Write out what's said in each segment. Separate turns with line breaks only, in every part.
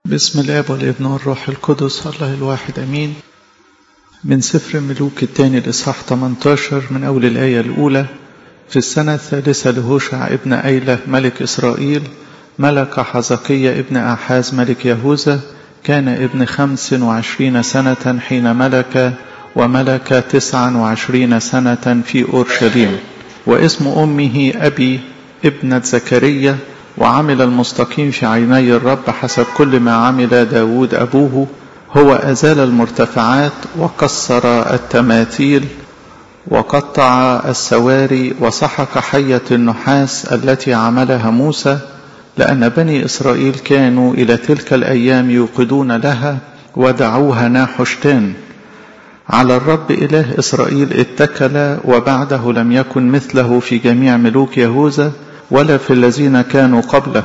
بسم الاب والابن والروح القدس الله الواحد امين من سفر الملوك الثاني الاصحاح 18 من اول الايه الاولى في السنه الثالثه لهوشع ابن ايله ملك اسرائيل ملك حزقية ابن احاز ملك يهوذا كان ابن خمس وعشرين سنة حين ملك وملك تسعا وعشرين سنة في أورشليم واسم أمه أبي ابنة زكريا وعمل المستقيم في عيني الرب حسب كل ما عمل داود أبوه هو أزال المرتفعات وكسر التماثيل وقطع السواري وسحق حية النحاس التي عملها موسى لأن بني إسرائيل كانوا إلى تلك الأيام يوقدون لها ودعوها ناحشتان على الرب إله إسرائيل اتكل وبعده لم يكن مثله في جميع ملوك يهوذا ولا في الذين كانوا قبله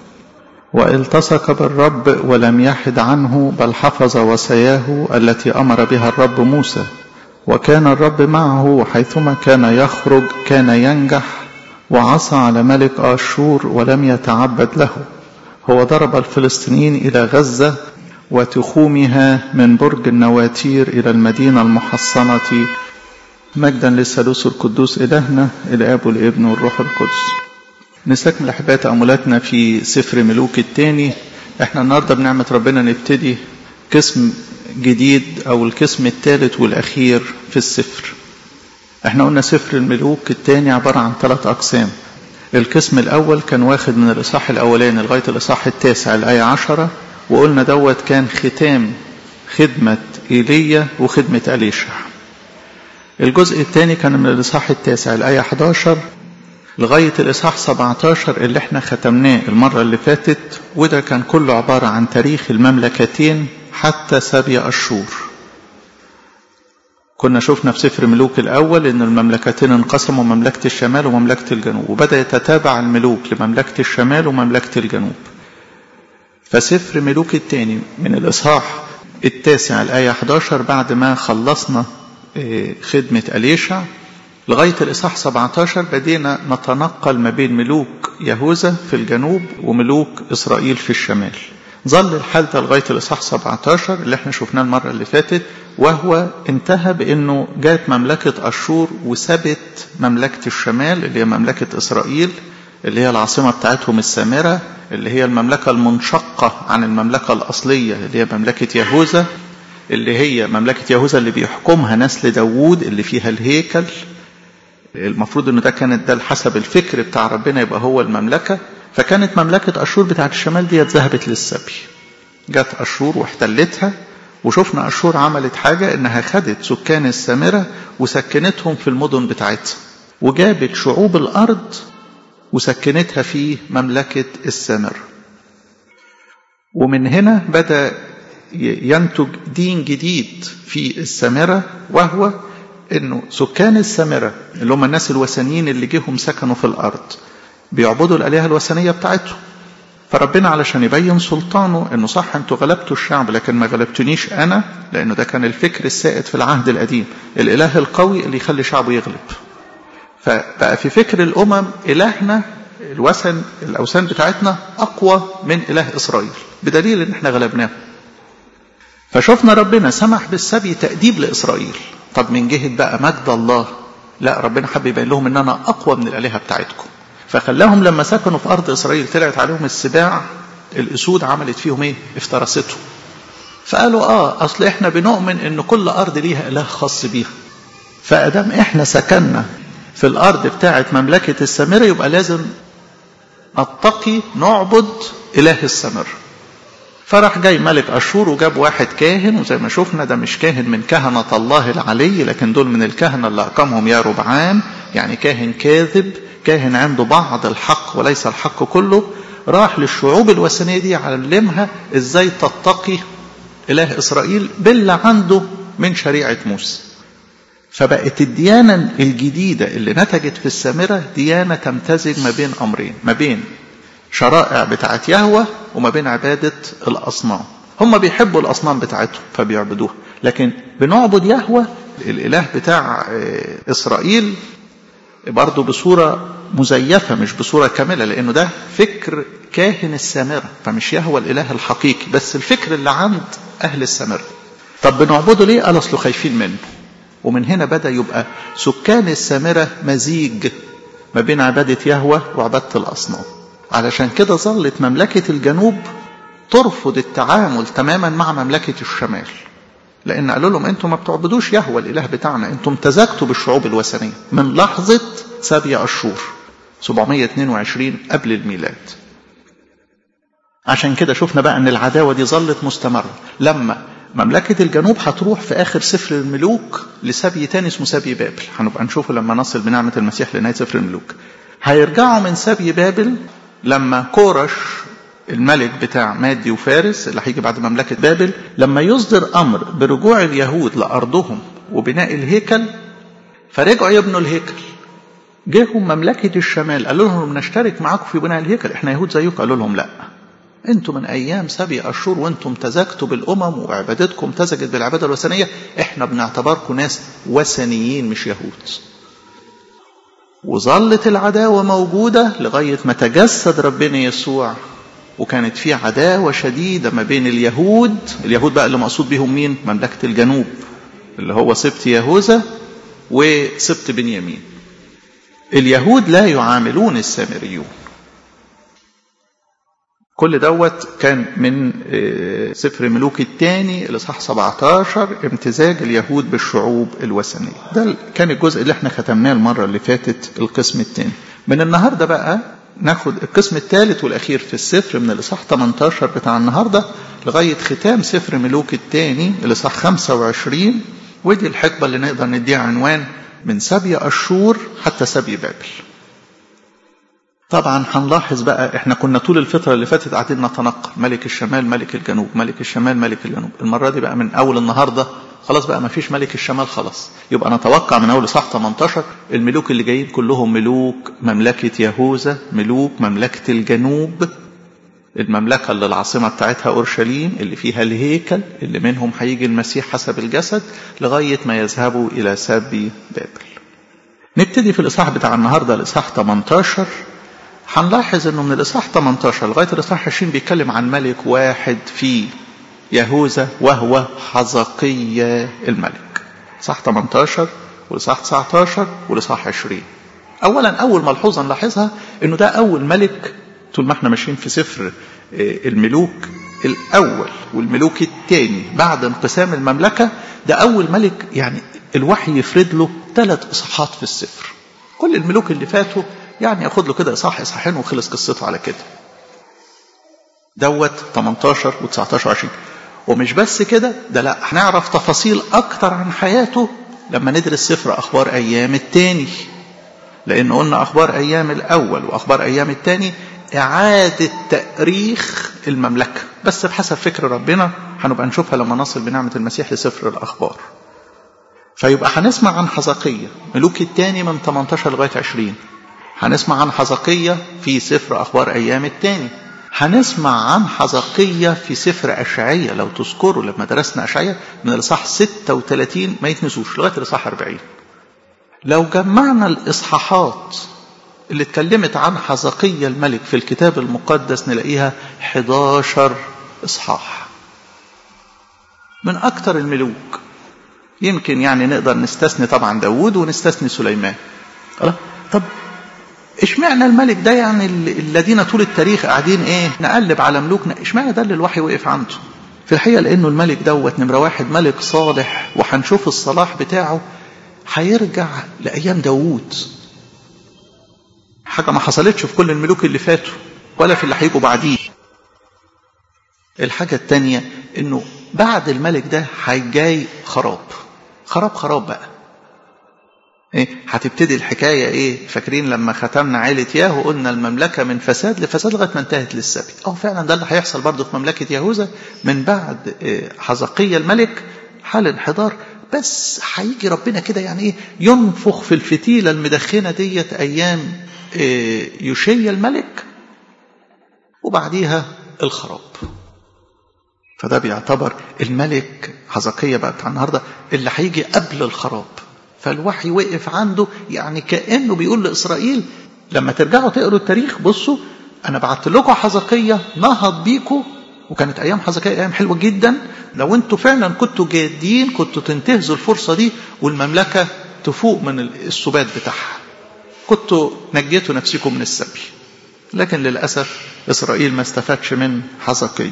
والتصق بالرب ولم يحد عنه بل حفظ وصاياه التي امر بها الرب موسى وكان الرب معه حيثما كان يخرج كان ينجح وعصى على ملك اشور ولم يتعبد له هو ضرب الفلسطينيين الى غزه وتخومها من برج النواتير الى المدينه المحصنه مجدا للثالوث القدوس الهنا الاب والابن والروح القدس نستكمل احباء تاملاتنا في سفر ملوك الثاني احنا النهارده بنعمه ربنا نبتدي قسم جديد او القسم الثالث والاخير في السفر احنا قلنا سفر الملوك الثاني عباره عن ثلاث اقسام القسم الاول كان واخد من الاصحاح الاولاني لغايه الاصحاح التاسع الايه عشرة وقلنا دوت كان ختام خدمه ايليا وخدمه اليشع الجزء الثاني كان من الاصحاح التاسع الايه 11 لغاية الإصحاح 17 اللي احنا ختمناه المرة اللي فاتت وده كان كله عبارة عن تاريخ المملكتين حتى سبي أشور كنا شفنا في سفر ملوك الأول إن المملكتين انقسموا مملكة الشمال ومملكة الجنوب وبدأ يتتابع الملوك لمملكة الشمال ومملكة الجنوب فسفر ملوك الثاني من الإصحاح التاسع الآية 11 بعد ما خلصنا خدمة أليشع لغاية الإصحاح 17 بدينا نتنقل ما بين ملوك يهوذا في الجنوب وملوك إسرائيل في الشمال ظل الحال ده لغاية الإصحاح 17 اللي احنا شفناه المرة اللي فاتت وهو انتهى بأنه جاءت مملكة أشور وسبت مملكة الشمال اللي هي مملكة إسرائيل اللي هي العاصمة بتاعتهم السامرة اللي هي المملكة المنشقة عن المملكة الأصلية اللي هي مملكة يهوذا اللي هي مملكة يهوذا اللي بيحكمها نسل داوود اللي فيها الهيكل المفروض ان ده كانت ده حسب الفكر بتاع ربنا يبقى هو المملكة فكانت مملكة أشور بتاعت الشمال دي ذهبت للسبي جت أشور واحتلتها وشفنا أشور عملت حاجة إنها خدت سكان السامرة وسكنتهم في المدن بتاعتها وجابت شعوب الأرض وسكنتها في مملكة السامرة ومن هنا بدأ ينتج دين جديد في السامرة وهو انه سكان السامره اللي هم الناس الوثنيين اللي جيهم سكنوا في الارض بيعبدوا الالهه الوثنيه بتاعتهم فربنا علشان يبين سلطانه انه صح انتوا غلبتوا الشعب لكن ما غلبتونيش انا لانه ده كان الفكر السائد في العهد القديم الاله القوي اللي يخلي شعبه يغلب فبقى في فكر الامم الهنا الوثن الاوثان بتاعتنا اقوى من اله اسرائيل بدليل ان احنا غلبناه فشفنا ربنا سمح بالسبي تأديب لإسرائيل طب من جهة بقى مجد الله لا ربنا حب يبين لهم ان انا اقوى من الالهه بتاعتكم فخلاهم لما سكنوا في ارض اسرائيل طلعت عليهم السباع الاسود عملت فيهم ايه افترستهم فقالوا اه اصل احنا بنؤمن ان كل ارض ليها اله خاص بيها فادام احنا سكننا في الارض بتاعه مملكه السامره يبقى لازم نتقي نعبد اله السامره فراح جاي ملك أشور وجاب واحد كاهن وزي ما شفنا ده مش كاهن من كهنة الله العلي لكن دول من الكهنة اللي أقامهم يا ربعام يعني كاهن كاذب كاهن عنده بعض الحق وليس الحق كله راح للشعوب الوثنية دي علمها ازاي تتقي إله إسرائيل باللي عنده من شريعة موسى فبقت الديانة الجديدة اللي نتجت في السامرة ديانة تمتزج ما بين أمرين ما بين شرائع بتاعت يهوه وما بين عبادة الأصنام هم بيحبوا الأصنام بتاعتهم فبيعبدوها لكن بنعبد يهوه الإله بتاع إسرائيل برضه بصورة مزيفة مش بصورة كاملة لأنه ده فكر كاهن السامرة فمش يهوى الإله الحقيقي بس الفكر اللي عند أهل السامرة طب بنعبده ليه؟ قال أصله خايفين منه ومن هنا بدأ يبقى سكان السامرة مزيج ما بين عبادة يهوى وعبادة الأصنام علشان كده ظلت مملكة الجنوب ترفض التعامل تماما مع مملكة الشمال لأن قالوا لهم أنتم ما بتعبدوش يهوى الإله بتاعنا أنتم امتزجتوا بالشعوب الوثنية من لحظة سبي أشور 722 قبل الميلاد عشان كده شفنا بقى أن العداوة دي ظلت مستمرة لما مملكة الجنوب هتروح في آخر سفر الملوك لسبي تاني اسمه سبي بابل هنبقى نشوفه لما نصل بنعمة المسيح لنهاية سفر الملوك هيرجعوا من سبي بابل لما كورش الملك بتاع مادي وفارس اللي هيجي بعد مملكة بابل لما يصدر أمر برجوع اليهود لأرضهم وبناء الهيكل فرجعوا يبنوا الهيكل جاهم مملكة الشمال قالوا لهم نشترك معاكم في بناء الهيكل احنا يهود زيكم قالوا لهم لا انتم من ايام سبي اشور وانتم امتزجتوا بالامم وعبادتكم امتزجت بالعباده الوثنيه احنا بنعتبركم ناس وثنيين مش يهود وظلت العداوه موجوده لغايه ما تجسد ربنا يسوع وكانت في عداوه شديده ما بين اليهود اليهود بقى اللي مقصود بيهم مين مملكه الجنوب اللي هو سبط يهوذا وسبط بنيامين اليهود لا يعاملون السامريون كل دوت كان من سفر ملوك الثاني الاصحاح 17 امتزاج اليهود بالشعوب الوثنيه ده كان الجزء اللي احنا ختمناه المره اللي فاتت القسم الثاني من النهارده بقى ناخد القسم الثالث والاخير في السفر من الاصحاح 18 بتاع النهارده لغايه ختام سفر ملوك الثاني الاصحاح 25 ودي الحقبه اللي نقدر نديها عنوان من سبي اشور حتى سبي بابل طبعا هنلاحظ بقى احنا كنا طول الفترة اللي فاتت قاعدين نتنقل ملك الشمال ملك الجنوب ملك الشمال ملك الجنوب المرة دي بقى من أول النهاردة خلاص بقى ما فيش ملك الشمال خلاص يبقى نتوقع من أول صح 18 الملوك اللي جايين كلهم ملوك مملكة يهوذا ملوك مملكة الجنوب المملكة اللي العاصمة بتاعتها أورشليم اللي فيها الهيكل اللي منهم هيجي المسيح حسب الجسد لغاية ما يذهبوا إلى سبي بابل نبتدي في الإصحاح بتاع النهاردة الإصحاح 18 هنلاحظ انه من الاصحاح 18 لغايه الاصحاح 20 بيتكلم عن ملك واحد في يهوذا وهو حزقية الملك صح 18 والاصحاح 19 والاصحاح 20 اولا اول ملحوظه نلاحظها انه ده اول ملك طول ما احنا ماشيين في سفر الملوك الاول والملوك الثاني بعد انقسام المملكه ده اول ملك يعني الوحي يفرد له ثلاث اصحاحات في السفر كل الملوك اللي فاتوا يعني ياخد له كده اصحاح اصحاحين وخلص قصته على كده دوت 18 و19 و20 ومش بس كده ده لا هنعرف تفاصيل اكتر عن حياته لما ندرس سفر اخبار ايام التاني لان قلنا اخبار ايام الاول واخبار ايام التاني اعاده تاريخ المملكه بس بحسب فكر ربنا هنبقى نشوفها لما نصل بنعمه المسيح لسفر الاخبار فيبقى هنسمع عن حزقية ملوك الثاني من 18 لغاية 20 هنسمع عن حزقية في سفر أخبار أيام الثاني هنسمع عن حزقية في سفر أشعية لو تذكروا لما درسنا أشعية من الإصحاح 36 ما يتنسوش لغاية الإصحاح 40 لو جمعنا الإصحاحات اللي اتكلمت عن حزقية الملك في الكتاب المقدس نلاقيها 11 إصحاح من أكثر الملوك يمكن يعني نقدر نستثني طبعا داوود ونستثني سليمان طب اشمعنى الملك ده يعني الذين طول التاريخ قاعدين ايه نقلب على ملوكنا اشمعنى ده اللي الوحي وقف عنده في الحقيقه لانه الملك دوت نمره واحد ملك صالح وهنشوف الصلاح بتاعه هيرجع لايام داوود حاجه ما حصلتش في كل الملوك اللي فاتوا ولا في اللي هيجوا بعديه الحاجه الثانيه انه بعد الملك ده هيجاي خراب خراب خراب بقى ايه هتبتدي الحكايه ايه فاكرين لما ختمنا عائله ياهو قلنا المملكه من فساد لفساد لغايه ما انتهت للسبي اه فعلا ده اللي هيحصل برضه في مملكه يهوذا من بعد إيه حزقية الملك حال انحدار بس هيجي ربنا كده يعني ايه ينفخ في الفتيله المدخنه ديت ايام إيه يوشيا الملك وبعديها الخراب فده بيعتبر الملك حزقية بقى بتاع النهارده اللي هيجي قبل الخراب فالوحي وقف عنده يعني كأنه بيقول لإسرائيل لما ترجعوا تقروا التاريخ بصوا أنا بعت لكم حزقية نهض بيكم وكانت أيام حزقية أيام حلوة جدا لو أنتوا فعلا كنتوا جادين كنتوا تنتهزوا الفرصة دي والمملكة تفوق من السبات بتاعها كنتوا نجيتوا نفسكم من السبي لكن للأسف إسرائيل ما استفادش من حزقية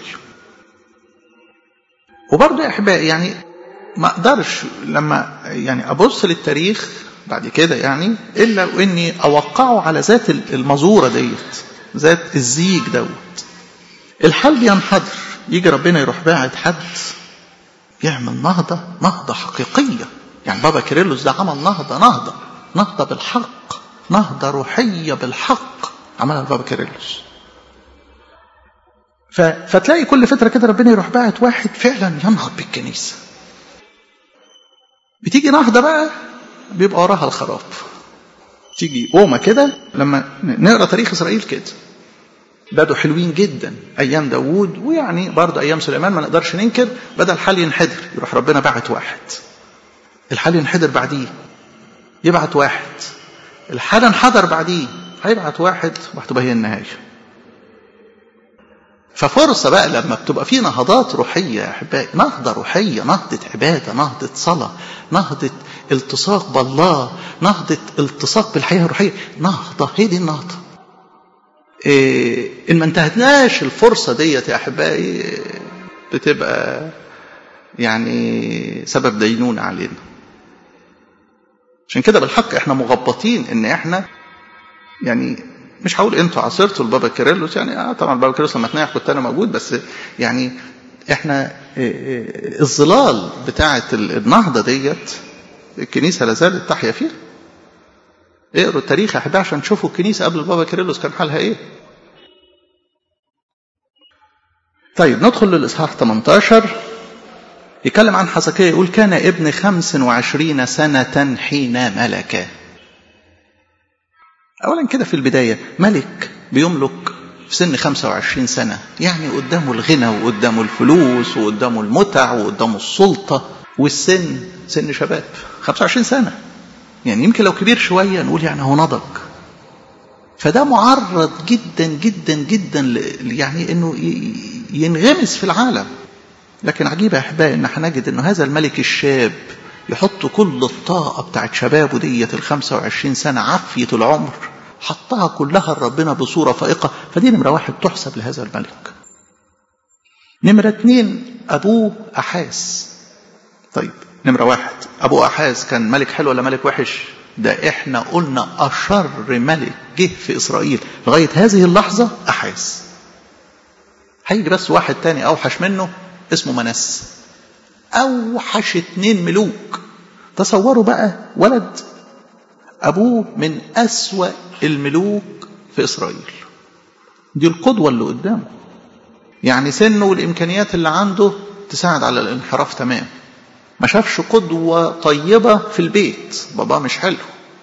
وبرضه يا أحبائي يعني ما أقدرش لما يعني أبص للتاريخ بعد كده يعني إلا وإني أوقعه على ذات المزورة ديت ذات الزيج دوت الحال بينحدر يجي ربنا يروح باعت حد يعمل نهضة نهضة حقيقية يعني بابا كيرلس ده عمل نهضة نهضة نهضة بالحق نهضة روحية بالحق عملها البابا كيرلس ف... فتلاقي كل فترة كده ربنا يروح باعت واحد فعلا ينهض بالكنيسة بتيجي نهضة بقى بيبقى وراها الخراب تيجي قومة كده لما نقرا تاريخ إسرائيل كده بدوا حلوين جدا أيام داوود ويعني برضه أيام سليمان ما نقدرش ننكر بدأ الحال ينحدر يروح ربنا بعت واحد الحال ينحدر بعديه يبعت واحد الحال انحدر بعديه هيبعت واحد وهتبقى هي النهاية ففرصة بقى لما بتبقى في نهضات روحية يا أحبائي نهضة روحية نهضة عبادة نهضة صلاة نهضة التصاق بالله نهضة التصاق بالحياة الروحية نهضة هي دي النهضة إيه إن ما انتهتناش الفرصة ديت يا أحبائي بتبقى يعني سبب دينون علينا عشان كده بالحق احنا مغبطين ان احنا يعني مش هقول انتوا عاصرتوا البابا كيرلس يعني اه طبعا البابا كيرلس لما اتنيح كنت انا موجود بس يعني احنا الظلال بتاعه النهضه ديت الكنيسه لا زالت تحيا فيها اقروا التاريخ يا احبائي عشان تشوفوا الكنيسه قبل البابا كيرلس كان حالها ايه طيب ندخل للاصحاح 18 يتكلم عن حزقية يقول كان ابن خمس وعشرين سنة حين ملك أولا كده في البداية ملك بيملك في سن 25 سنة يعني قدامه الغنى وقدامه الفلوس وقدامه المتع وقدامه السلطة والسن سن شباب 25 سنة يعني يمكن لو كبير شوية نقول يعني هو نضج فده معرض جدا جدا جدا يعني انه ينغمس في العالم لكن عجيب يا احبائي ان هنجد انه هذا الملك الشاب يحط كل الطاقة بتاعت شبابه ديت ال 25 سنة عافية العمر حطها كلها لربنا بصورة فائقة فدي نمرة واحد تحسب لهذا الملك نمرة اتنين أبوه أحاس طيب نمرة واحد أبوه أحاس كان ملك حلو ولا ملك وحش ده احنا قلنا أشر ملك جه في إسرائيل لغاية هذه اللحظة أحاس هيجي بس واحد تاني أوحش منه اسمه منس أوحش اتنين ملوك تصوروا بقى ولد أبوه من أسوأ الملوك في إسرائيل دي القدوة اللي قدامه يعني سنه والإمكانيات اللي عنده تساعد على الانحراف تمام ما شافش قدوة طيبة في البيت بابا مش حلو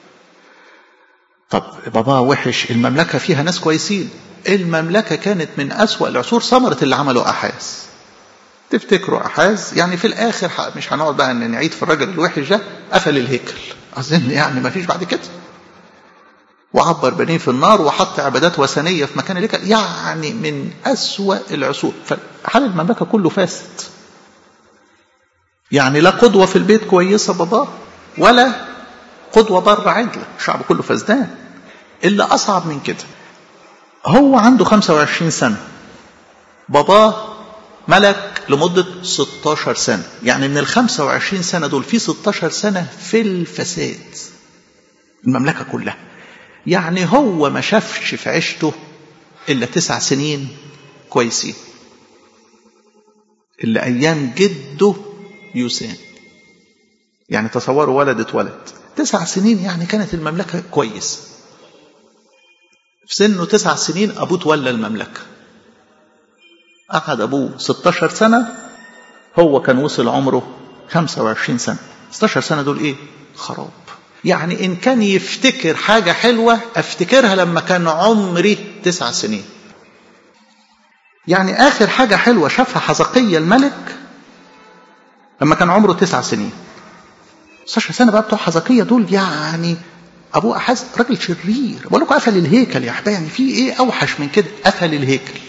طب بابا وحش المملكة فيها ناس كويسين المملكة كانت من أسوأ العصور ثمرة اللي عمله أحاس تفتكروا أحاز يعني في الآخر مش هنقعد بقى إن نعيد في الراجل الوحش ده قفل الهيكل أظن يعني ما فيش بعد كده وعبر بنيه في النار وحط عبادات وثنية في مكان الهيكل يعني من أسوأ العصور فحال المملكة كله فاسد يعني لا قدوة في البيت كويسة باباه ولا قدوة بره عدلة الشعب كله فسدان اللي أصعب من كده هو عنده 25 سنة باباه ملك لمدة 16 سنة يعني من ال 25 سنة دول في 16 سنة في الفساد المملكة كلها يعني هو ما شافش في عيشته إلا تسع سنين كويسين اللي أيام جده يوسان يعني تصوروا ولد اتولد تسع سنين يعني كانت المملكة كويس في سنه تسع سنين أبوه تولى المملكة قعد أبوه 16 سنة هو كان وصل عمره 25 سنة 16 سنة دول إيه؟ خراب يعني إن كان يفتكر حاجة حلوة أفتكرها لما كان عمري تسع سنين يعني آخر حاجة حلوة شافها حزقية الملك لما كان عمره تسع سنين 16 سنة بقى بتوع حزقية دول يعني أبوه أحاز راجل شرير بقول لكم قفل الهيكل يا أحبابي يعني في إيه أوحش من كده قفل الهيكل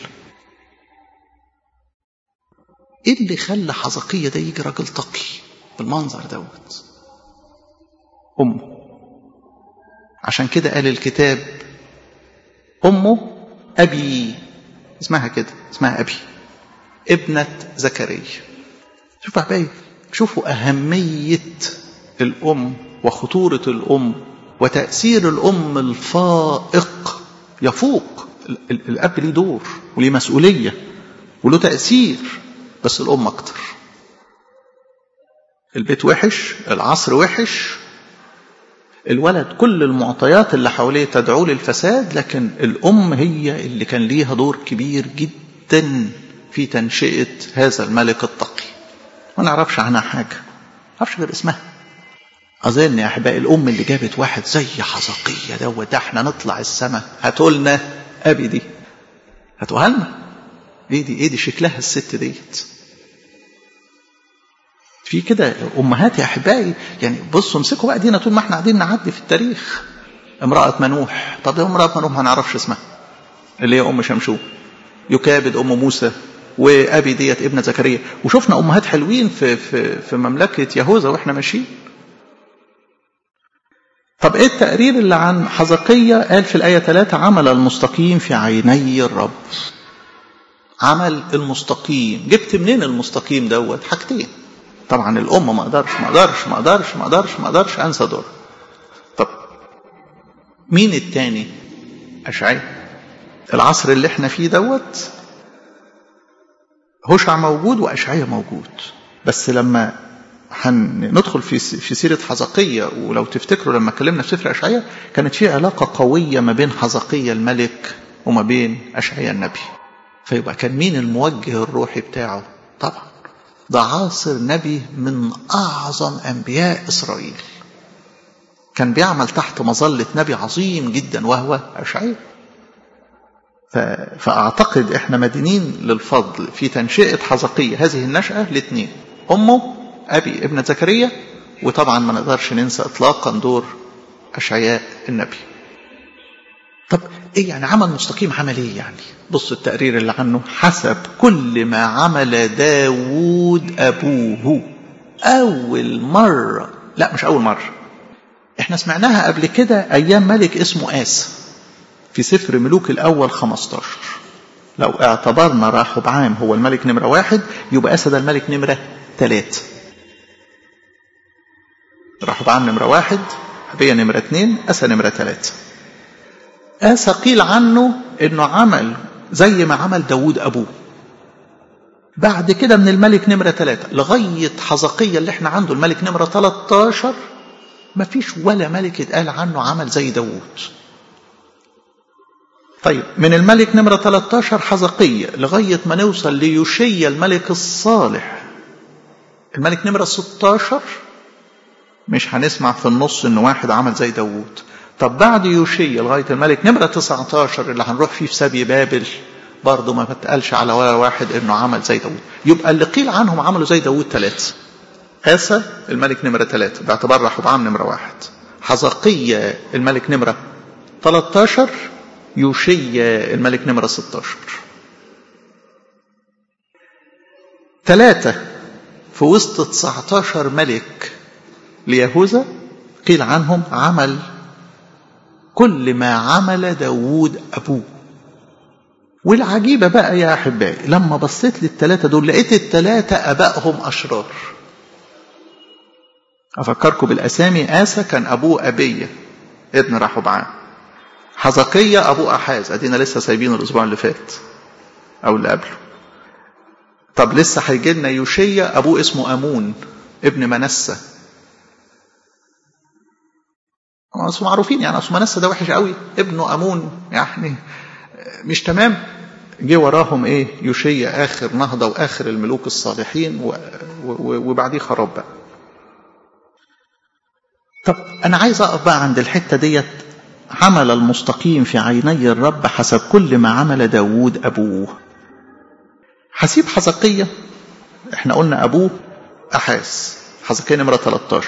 إيه اللي خلى حزقية ده يجي راجل تقي بالمنظر دوت أمه عشان كده قال الكتاب أمه أبي اسمها كده اسمها أبي ابنة زكريا شوفوا أحبابي شوفوا أهمية الأم وخطورة الأم وتأثير الأم الفائق يفوق الأب ليه دور وليه مسؤولية وله تأثير بس الأم أكتر البيت وحش العصر وحش الولد كل المعطيات اللي حواليه تدعو للفساد لكن الأم هي اللي كان ليها دور كبير جدا في تنشئة هذا الملك التقي ما نعرفش عنها حاجة ما نعرفش غير اسمها أظن يا أحبائي الأم اللي جابت واحد زي حزقية دوت ده احنا نطلع السماء هاتولنا أبي دي هاتوها لنا ايه دي ايه دي شكلها الست ديت في كده امهات يا احبائي يعني بصوا امسكوا بقى دينا طول ما احنا قاعدين نعدي في التاريخ امراه منوح طب ده امراه منوح ما نعرفش اسمها اللي هي ام شمشون يكابد ام موسى وابي ديت ابن زكريا وشفنا امهات حلوين في في في مملكه يهوذا واحنا ماشيين طب ايه التقرير اللي عن حزقية قال في الآية 3 عمل المستقيم في عيني الرب عمل المستقيم جبت منين المستقيم دوت حاجتين طبعا الأم ما اقدرش ما اقدرش ما اقدرش ما اقدرش ما اقدرش انسى دور طب مين التاني أشعياء العصر اللي احنا فيه دوت هوشع موجود وأشعياء موجود بس لما هندخل في في سيرة حزقية ولو تفتكروا لما اتكلمنا في سفر أشعياء كانت في علاقة قوية ما بين حزقية الملك وما بين أشعياء النبي فيبقى كان مين الموجه الروحي بتاعه طبعا ده عاصر نبي من أعظم أنبياء إسرائيل كان بيعمل تحت مظلة نبي عظيم جدا وهو أشعياء فأعتقد إحنا مدينين للفضل في تنشئة حزقية هذه النشأة الاثنين أمه أبي ابن زكريا وطبعا ما نقدرش ننسى إطلاقا دور أشعياء النبي طب إيه يعني عمل مستقيم عمل إيه يعني بص التقرير اللي عنه حسب كل ما عمل داود أبوه أول مرة لا مش أول مرة احنا سمعناها قبل كده أيام ملك اسمه آسى في سفر ملوك الأول 15 لو اعتبرنا راحب عام هو الملك نمرة واحد يبقى آسى ده الملك نمرة ثلاثة راحب عام نمرة واحد أبية نمرة اثنين أسى نمرة ثلاثة آسى قيل عنه إنه عمل زي ما عمل داود أبوه بعد كده من الملك نمرة ثلاثة لغاية حزقية اللي احنا عنده الملك نمرة 13 ما فيش ولا ملك اتقال عنه عمل زي داود طيب من الملك نمرة 13 حزقية لغاية ما نوصل ليوشيا الملك الصالح الملك نمرة 16 مش هنسمع في النص ان واحد عمل زي داوود طب بعد يوشيا لغاية الملك نمرة 19 اللي هنروح فيه في سبي بابل برضه ما بتقالش على ولا واحد انه عمل زي داوود يبقى اللي قيل عنهم عملوا زي داوود ثلاثة آسى الملك نمرة ثلاثة باعتبار رحبعام نمرة واحد حزقية الملك نمرة 13 يوشيا الملك نمرة 16 ثلاثة في وسط 19 ملك ليهوذا قيل عنهم عمل كل ما عمل داوود أبوه والعجيبة بقى يا أحبائي لما بصيت للثلاثة دول لقيت الثلاثة أبائهم أشرار أفكركم بالأسامي آسى كان أبوه أبية ابن رحبعام حزقية أبوه أحاز أدينا لسه سايبينه الأسبوع اللي فات أو اللي قبله طب لسه هيجي لنا يوشيا أبوه اسمه أمون ابن منسى اصل معروفين يعني اصل منسى ده وحش قوي ابنه امون يعني مش تمام جه وراهم ايه يوشيا اخر نهضه واخر الملوك الصالحين و... و... وبعديه خراب بقى طب انا عايز اقف بقى عند الحته ديت عمل المستقيم في عيني الرب حسب كل ما عمل داوود ابوه حسيب حزقية احنا قلنا ابوه احاس حزقية نمرة 13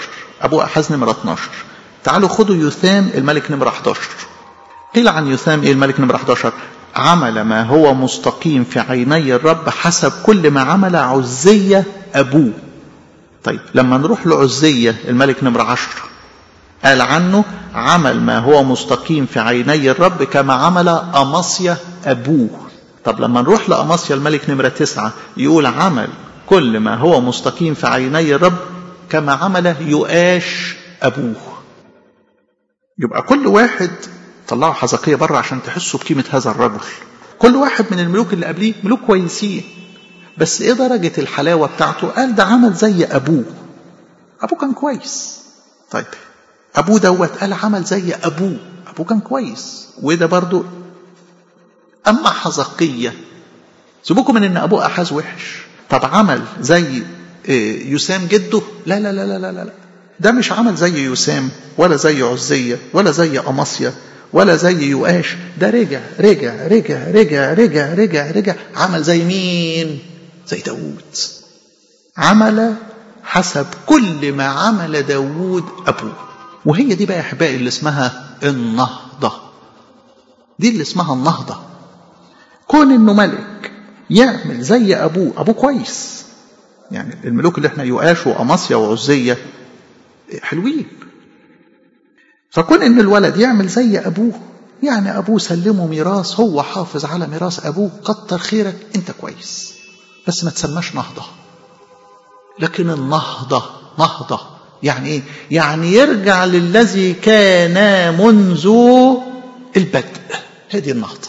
ابو احاز نمره 12 تعالوا خدوا يثام الملك نمره 11 قيل عن يثام ايه الملك نمره 11 عمل ما هو مستقيم في عيني الرب حسب كل ما عمل عزية أبوه طيب لما نروح لعزية الملك نمرة عشر قال عنه عمل ما هو مستقيم في عيني الرب كما عمل أمصيا أبوه طب لما نروح لأمصيا الملك نمرة تسعة يقول عمل كل ما هو مستقيم في عيني الرب كما عمل يؤاش أبوه يبقى كل واحد طلعوا حزقية بره عشان تحسوا بقيمة هذا الرجل كل واحد من الملوك اللي قبليه ملوك كويسين بس ايه درجة الحلاوة بتاعته قال ده عمل زي أبوه أبوه كان كويس طيب أبوه دوت قال عمل زي أبوه أبوه كان كويس وده برضو أما حزقية سيبوكم من إن أبوه أحاز وحش طب عمل زي يسام جده لا لا لا لا لا لا ده مش عمل زي يسام ولا زي عزية ولا زي أمصية ولا زي يؤاش ده رجع رجع رجع رجع رجع رجع رجع عمل زي مين زي داوود عمل حسب كل ما عمل داوود أبوه وهي دي بقى يا أحبائي اللي اسمها النهضة دي اللي اسمها النهضة كون إنه ملك يعمل زي أبوه أبوه كويس يعني الملوك اللي احنا يؤاش وأمصيا وعزية حلوين فكون ان الولد يعمل زي ابوه يعني ابوه سلمه ميراث هو حافظ على ميراث ابوه كتر خيرك انت كويس بس ما تسماش نهضة لكن النهضة نهضة يعني ايه يعني يرجع للذي كان منذ البدء هذه النهضة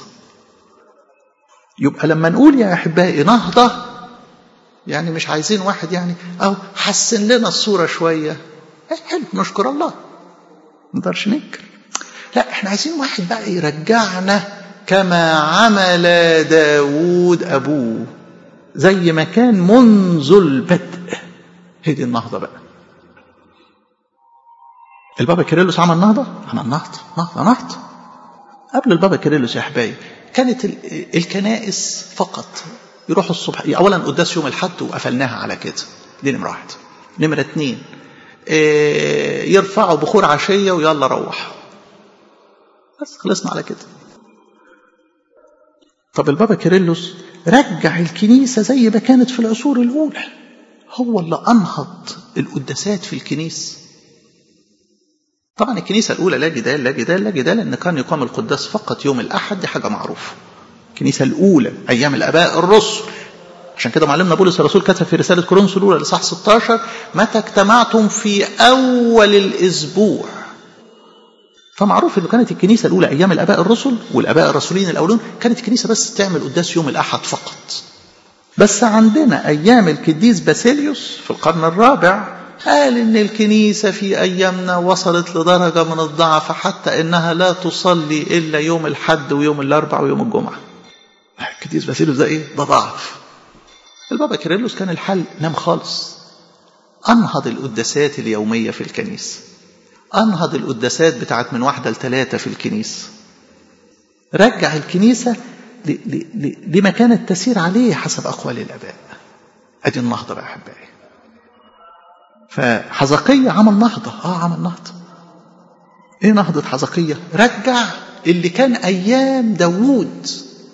يبقى لما نقول يا احبائي نهضة يعني مش عايزين واحد يعني او حسن لنا الصورة شوية حلو نشكر الله نقدرش ننكر لا احنا عايزين واحد بقى يرجعنا كما عمل داود أبوه زي ما كان منذ البدء هي دي النهضة بقى البابا كيرلس عمل نهضة عمل نهضة نهضة نهضة قبل البابا كيرلس يا حبايبي كانت الكنائس فقط يروحوا الصبح اولا قداس يوم الحد وقفلناها على كده دي نمره واحد نمره اتنين يرفعوا بخور عشية ويلا روح بس خلصنا على كده طب البابا كيرلس رجع الكنيسة زي ما كانت في العصور الأولى هو اللي أنهض القداسات في الكنيسة طبعا الكنيسة الأولى لا جدال لا جدال لا جدال إن كان يقام القداس فقط يوم الأحد دي حاجة معروفة الكنيسة الأولى أيام الآباء الرسل عشان كده معلمنا بولس الرسول كتب في رسالة كورنثوس الأولى لصح 16 متى اجتمعتم في أول الأسبوع فمعروف انه كانت الكنيسه الاولى ايام الاباء الرسل والاباء الرسولين الاولون كانت الكنيسه بس تعمل قداس يوم الاحد فقط بس عندنا ايام القديس باسيليوس في القرن الرابع قال ان الكنيسه في ايامنا وصلت لدرجه من الضعف حتى انها لا تصلي الا يوم الحد ويوم الاربع ويوم الجمعه القديس باسيليوس ده ايه ده ضعف البابا كيرلس كان الحل نام خالص انهض القداسات اليوميه في الكنيسه انهض القداسات بتاعت من واحده لثلاثه في الكنيسه رجع الكنيسه لما كانت تسير عليه حسب اقوال الاباء ادي النهضه بقى احبائي فحزقية عمل نهضة اه عمل نهضة ايه نهضة حزقية رجع اللي كان ايام داوود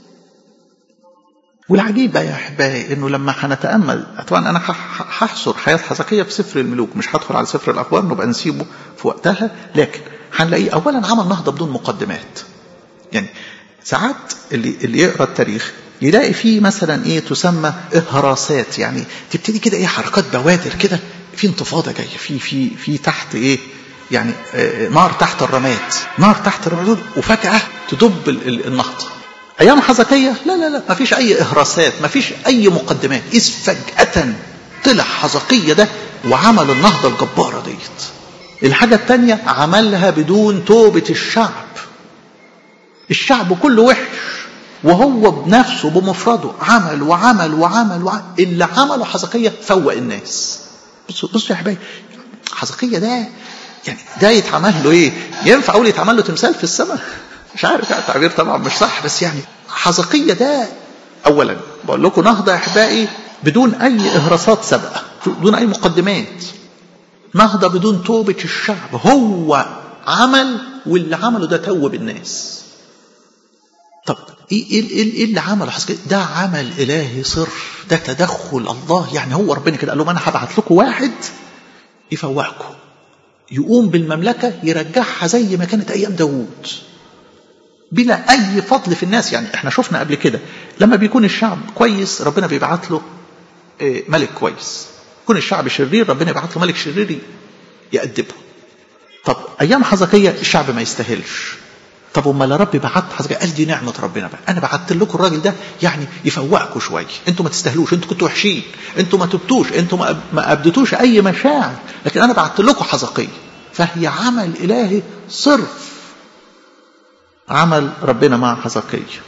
والعجيب بقى يا احبائي انه لما هنتامل طبعا انا هحصر حياه حزقيه في سفر الملوك مش هدخل على سفر الاخبار نبقى نسيبه في وقتها لكن هنلاقيه اولا عمل نهضه بدون مقدمات يعني ساعات اللي اللي يقرا التاريخ يلاقي فيه مثلا ايه تسمى اهراسات يعني تبتدي كده ايه حركات بوادر كده في انتفاضه جايه في في في تحت ايه يعني آه نار تحت الرماد نار تحت الرماد وفجاه تدب النهضه ايام حزقية لا لا لا ما فيش اي اهراسات ما فيش اي مقدمات اذ فجأة طلع حزقية ده وعمل النهضة الجبارة ديت الحاجة التانية عملها بدون توبة الشعب الشعب كله وحش وهو بنفسه بمفرده عمل وعمل وعمل وعمل اللي عمله حزقية فوق الناس بصوا بصوا يا حبايبي حزقية ده يعني ده يتعمل له ايه ينفع اقول يتعمل له تمثال في السماء مش عارف يعني التعبير طبعا مش صح بس يعني حزقية ده أولا بقول لكم نهضة يا أحبائي بدون أي إهراسات سابقة بدون أي مقدمات نهضة بدون توبة الشعب هو عمل واللي عمله ده توب الناس طب ايه ايه ايه, إيه اللي عمله حسكي ده عمل الهي صرف ده تدخل الله يعني هو ربنا كده قال لهم انا هبعت لكم واحد يفوقكم يقوم بالمملكه يرجعها زي ما كانت ايام داوود بلا اي فضل في الناس يعني احنا شفنا قبل كده لما بيكون الشعب كويس ربنا بيبعت له ملك كويس يكون الشعب شرير ربنا يبعت له ملك شرير يأدبه طب ايام حزقية الشعب ما يستاهلش طب امال ربي بعت حزقية قال دي نعمه ربنا بقى انا بعت لكم الراجل ده يعني يفوقكم شويه انتوا ما تستاهلوش انتوا كنتوا وحشين انتوا ما تبتوش انتوا ما ابدتوش اي مشاعر لكن انا بعت لكم حزقية فهي عمل الهي صرف عمل ربنا مع حزقية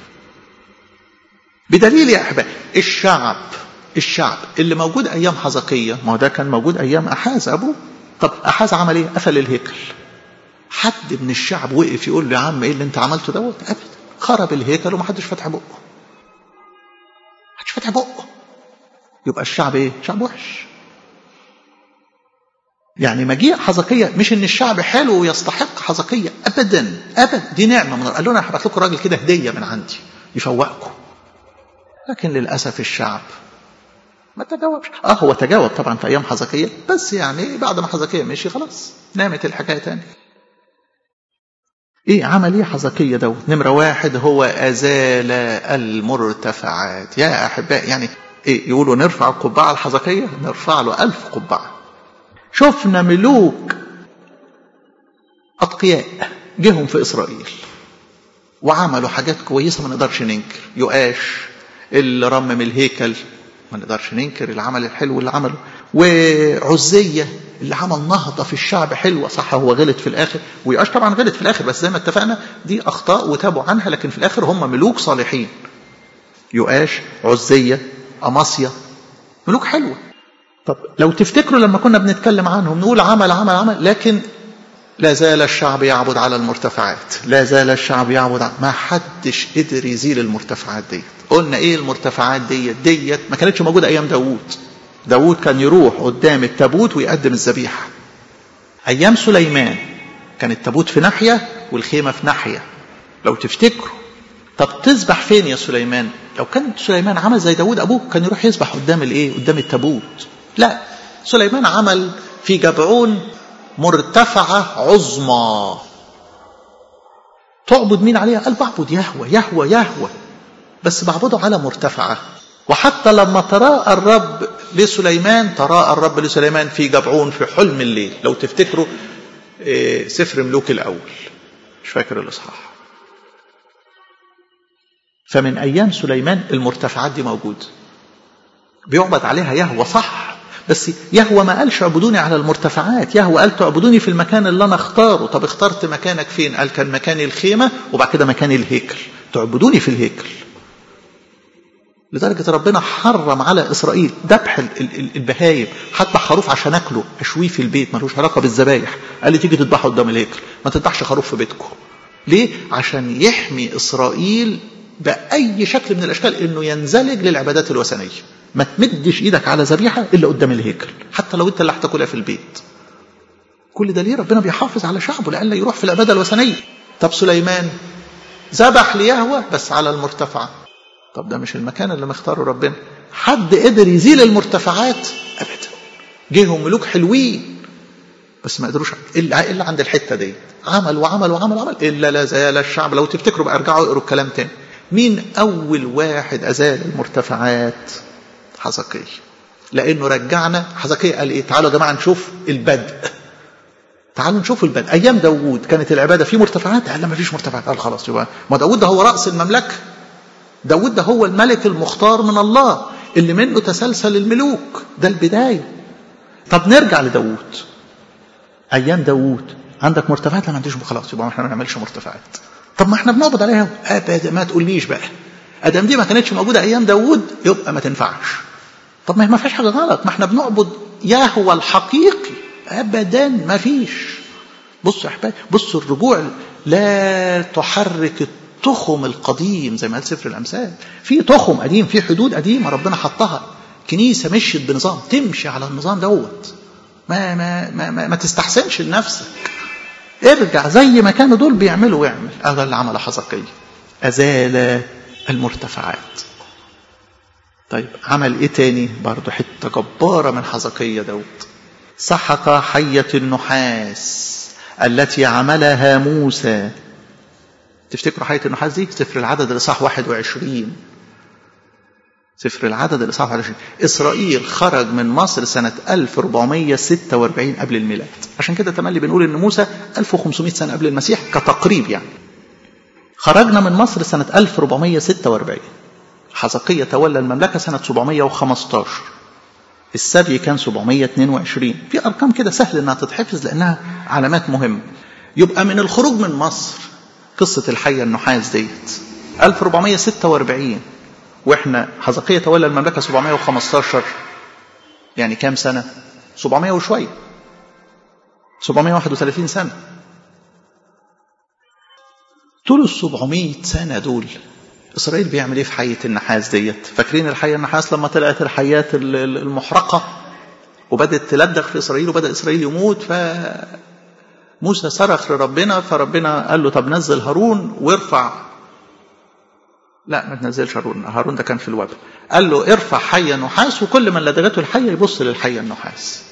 بدليل يا احبائي الشعب الشعب اللي موجود ايام حزقية ما هو ده كان موجود ايام احاز ابوه طب احاز عمل ايه قفل الهيكل حد من الشعب وقف يقول له يا عم ايه اللي انت عملته دوت ابدا خرب الهيكل ومحدش فتح بقه محدش فتح بقه يبقى الشعب ايه شعب وحش يعني مجيء حزقية مش ان الشعب حلو ويستحق حزقية ابدا ابدا دي نعمه من قال له انا هبعت لكم راجل كده هديه من عندي يفوقكم لكن للاسف الشعب ما تجاوبش اه هو تجاوب طبعا في ايام حزقية بس يعني بعد ما حزقية مشي خلاص نامت الحكايه تاني ايه عمل ايه حزقية دوت نمرة واحد هو ازال المرتفعات يا احبائي يعني ايه يقولوا نرفع القبعة الحزقية نرفع له ألف قبعة شفنا ملوك أتقياء جهم في إسرائيل وعملوا حاجات كويسة ما نقدرش ننكر يؤاش اللي رمم الهيكل ما نقدرش ننكر العمل الحلو اللي عمله وعزية اللي عمل نهضة في الشعب حلوة صح هو غلط في الآخر ويؤاش طبعا غلط في الآخر بس زي ما اتفقنا دي أخطاء وتابوا عنها لكن في الآخر هم ملوك صالحين يؤاش عزية أماسيا ملوك حلوة طب لو تفتكروا لما كنا بنتكلم عنهم نقول عمل عمل عمل لكن لا زال الشعب يعبد على المرتفعات لا زال الشعب يعبد على ما حدش قدر يزيل المرتفعات ديت قلنا ايه المرتفعات ديت ديت ما كانتش موجوده ايام داوود داوود كان يروح قدام التابوت ويقدم الذبيحه ايام سليمان كان التابوت في ناحيه والخيمه في ناحيه لو تفتكروا طب تذبح فين يا سليمان لو كان سليمان عمل زي داوود ابوه كان يروح يذبح قدام الايه قدام التابوت لا سليمان عمل في جبعون مرتفعة عظمى تعبد مين عليها قال بعبد يهوى يهوى يهوى بس بعبده على مرتفعة وحتى لما تراءى الرب لسليمان تراءى الرب لسليمان في جبعون في حلم الليل لو تفتكروا سفر ملوك الأول مش فاكر الإصحاح فمن أيام سليمان المرتفعات دي موجودة بيعبد عليها يهوى صح بس يهوى ما قالش اعبدوني على المرتفعات يهوى قال تعبدوني في المكان اللي انا اختاره طب اخترت مكانك فين قال كان مكان الخيمه وبعد كده مكان الهيكل تعبدوني في الهيكل لدرجة ربنا حرم على إسرائيل ذبح البهايم حتى خروف عشان أكله أشويه في البيت ملوش علاقة بالذبايح قال لي تيجي تذبحه قدام الهيكل ما تذبحش خروف في بيتكم ليه؟ عشان يحمي إسرائيل بأي شكل من الأشكال إنه ينزلج للعبادات الوثنية ما تمدش ايدك على ذبيحه الا قدام الهيكل حتى لو انت اللي هتاكلها في البيت كل ده ليه ربنا بيحافظ على شعبه لئلا يروح في العباده الوثنيه طب سليمان ذبح ليهوى بس على المرتفعه طب ده مش المكان اللي مختاره ربنا حد قدر يزيل المرتفعات ابدا جيهم ملوك حلوين بس ما قدروش الا الا عند الحته دي عمل وعمل وعمل وعمل الا لا زال الشعب لو تفتكروا بقى ارجعوا اقروا الكلام تاني مين اول واحد ازال المرتفعات حزقية لأنه رجعنا حزقية قال إيه تعالوا يا جماعة نشوف البدء تعالوا نشوف البدء أيام داوود كانت العبادة في مرتفعات قال لا ما فيش مرتفعات قال خلاص يبقى ما داوود ده هو رأس المملكة داوود ده هو الملك المختار من الله اللي منه تسلسل الملوك ده البداية طب نرجع لداوود أيام داوود عندك مرتفعات لا ما عنديش خلاص يبقى احنا ما نعملش مرتفعات طب ما احنا بنقبض عليها ابدا ما تقوليش بقى ادم دي ما كانتش موجوده ايام داوود يبقى ما تنفعش طب ما فيش حاجه غلط ما احنا بنعبد يهوى الحقيقي ابدا ما فيش بصوا يا احبابي بصوا الرجوع لا تحرك التخم القديم زي ما قال سفر الامثال في تخم قديم في حدود قديمه ربنا حطها كنيسه مشيت بنظام تمشي على النظام دوت ما ما ما, ما, ما تستحسنش لنفسك ارجع زي ما كانوا دول بيعملوا واعمل هذا اللي عمل حزقية أزال المرتفعات طيب عمل ايه تاني برضه حته جباره من حزقية داود سحق حية النحاس التي عملها موسى تفتكروا حية النحاس دي سفر العدد الإصحاح 21 سفر العدد الإصحاح 21 إسرائيل خرج من مصر سنة 1446 قبل الميلاد عشان كده تملي بنقول إن موسى 1500 سنة قبل المسيح كتقريب يعني خرجنا من مصر سنة 1446 حزقية تولى المملكة سنة 715 السبي كان 722 في أرقام كده سهل إنها تتحفظ لأنها علامات مهمة يبقى من الخروج من مصر قصة الحية النحاس ديت 1446 واحنا حزقية تولى المملكة 715 يعني كام سنة 700 وشوية 731 سنة طول ال 700 سنة دول إسرائيل بيعمل إيه في حية النحاس ديت فاكرين الحية النحاس لما طلعت الحيات المحرقة وبدأت تلدغ في إسرائيل وبدأ إسرائيل يموت ف موسى صرخ لربنا فربنا قال له طب نزل هارون وارفع لا ما تنزلش هارون هارون ده كان في الوباء قال له ارفع حية نحاس وكل من لدغته الحية يبص للحية النحاس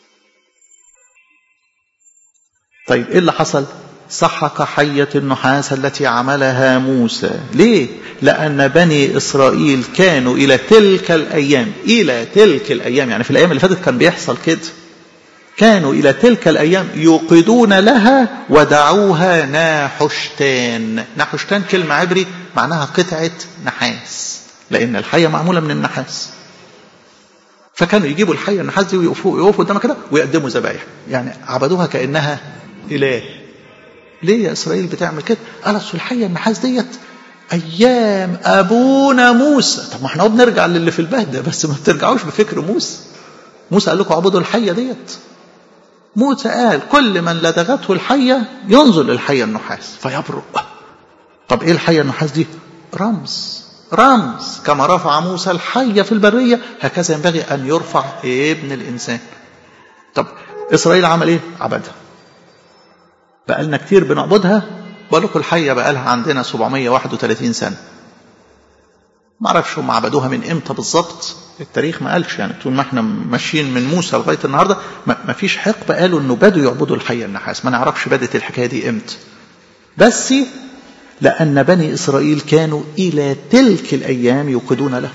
طيب ايه اللي حصل سحق حية النحاس التي عملها موسى ليه لأن بني إسرائيل كانوا إلى تلك الأيام إلى تلك الأيام يعني في الأيام اللي فاتت كان بيحصل كده كانوا إلى تلك الأيام يوقدون لها ودعوها ناحشتان ناحشتان كلمة عبري معناها قطعة نحاس لأن الحية معمولة من النحاس فكانوا يجيبوا الحية النحاس دي ويقفوا يقفوا قدامها كده ويقدموا ذبايح يعني عبدوها كأنها إله ليه يا إسرائيل بتعمل كده قال أصل الحية النحاس ديت أيام أبونا موسى طب ما احنا بنرجع للي في البهدة بس ما بترجعوش بفكر موسى موسى قال لكم اعبدوا الحية ديت موسى قال كل من لدغته الحية ينظر للحية النحاس فيبرق طب ايه الحية النحاس دي رمز رمز كما رفع موسى الحية في البرية هكذا ينبغي أن يرفع ابن الإنسان طب إسرائيل عمل ايه عبدها بقى لنا كتير بنعبدها بقول لكم الحية بقى لها عندنا 731 سنة ما اعرفش هم عبدوها من امتى بالظبط التاريخ ما قالش يعني طول ما احنا ماشيين من موسى لغايه النهارده ما فيش حقبه قالوا انه بدوا يعبدوا الحيه النحاس ما نعرفش بدت الحكايه دي امتى بس لان بني اسرائيل كانوا الى تلك الايام يوقدون له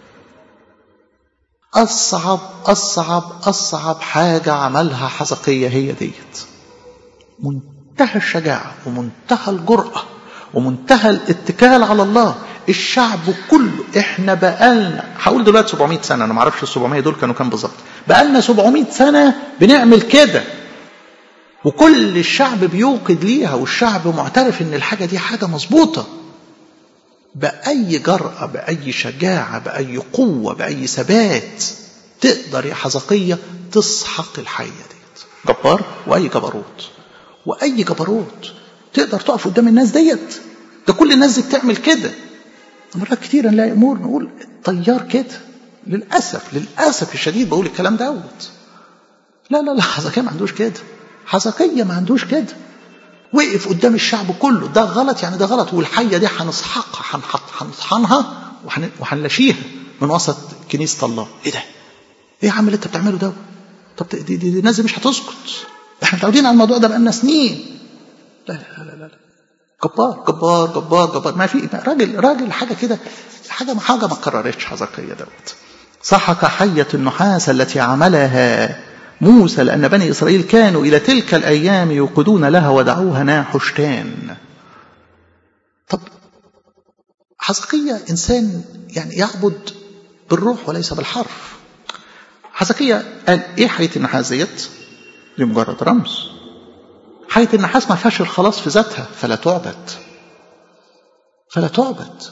اصعب اصعب اصعب حاجه عملها حزقيه هي ديت منتهى الشجاعه ومنتهى الجراه ومنتهى الاتكال على الله الشعب كله احنا بقالنا هقول دلوقتي 700 سنه انا ما اعرفش ال 700 دول كانوا كام بالظبط بقالنا 700 سنه بنعمل كده وكل الشعب بيوقد ليها والشعب معترف ان الحاجه دي حاجه مظبوطه باي جرأه باي شجاعه باي قوه باي ثبات تقدر يا حزقيه تسحق الحيه ديت جبار واي جبروت واي جبروت تقدر تقف قدام الناس ديت ده كل الناس دي بتعمل كده مرات كتير نلاقي امور نقول طيار كده للاسف للاسف الشديد بقول الكلام دوت لا لا لا حزقية ما عندوش كده حزقية ما عندوش كده وقف قدام الشعب كله ده غلط يعني ده غلط والحية دي هنسحقها هنحط هنطحنها وهنلاشيها من وسط كنيسة الله ايه ده؟ ايه يا عم اللي انت بتعمله ده؟ طب دي, دي, دي الناس دي مش هتسكت احنا متعودين على الموضوع ده بقالنا سنين لا لا لا لا, لا. جبار جبار جبار جبار ما في راجل راجل حاجه كده حاجه حاجه ما قررتش حزقية دوت سحق حية النحاس التي عملها موسى لأن بني إسرائيل كانوا إلى تلك الأيام يوقدون لها ودعوها ناحشتان طب حزقية إنسان يعني يعبد بالروح وليس بالحرف حزقية قال إيه حية النحاس ديت؟ دي مجرد رمز حية النحاس ما فيهاش الخلاص في ذاتها فلا تعبد فلا تعبد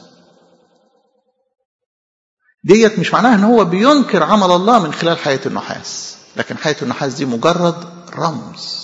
ديت مش معناها ان هو بينكر عمل الله من خلال حياة النحاس لكن حياة النحاس دي مجرد رمز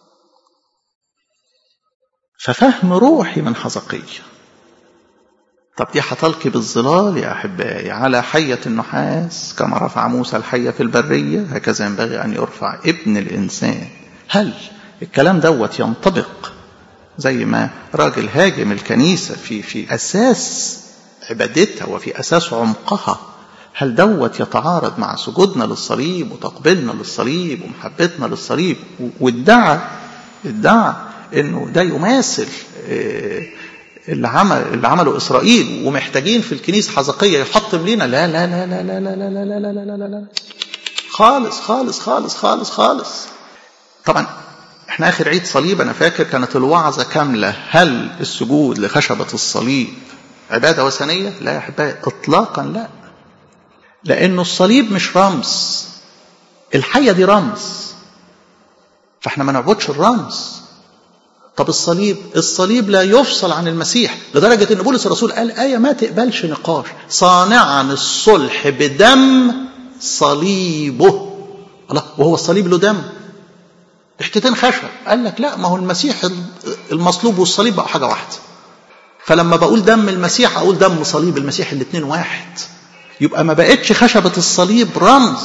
ففهم روحي من حزقية طب دي هتلقي بالظلال يا أحبائي على حية النحاس كما رفع موسى الحية في البرية هكذا ينبغي أن يرفع ابن الإنسان هل الكلام دوت ينطبق زي ما راجل هاجم الكنيسة في في أساس عبادتها وفي أساس عمقها هل دوت يتعارض مع سجودنا للصليب وتقبيلنا للصليب ومحبتنا للصليب وادعى ادعى انه ده يماثل اللي عمل اللي عمله اسرائيل ومحتاجين في الكنيسه حزقيه يحطم لينا لا لا لا لا لا لا لا لا لا لا لا لا لا خالص خالص خالص خالص خالص طبعا احنا اخر عيد صليب انا فاكر كانت الوعظه كامله هل السجود لخشبه الصليب عباده وثنيه لا يا احبائي اطلاقا لا لانه الصليب مش رمز الحيه دي رمز فاحنا ما نعبدش الرمز طب الصليب الصليب لا يفصل عن المسيح لدرجة ان بولس الرسول قال آية ما تقبلش نقاش صانعا الصلح بدم صليبه الله وهو الصليب له دم حتتين خشب قال لك لا ما هو المسيح المصلوب والصليب بقى حاجة واحدة فلما بقول دم المسيح أقول دم صليب المسيح الاثنين واحد يبقى ما بقتش خشبة الصليب رمز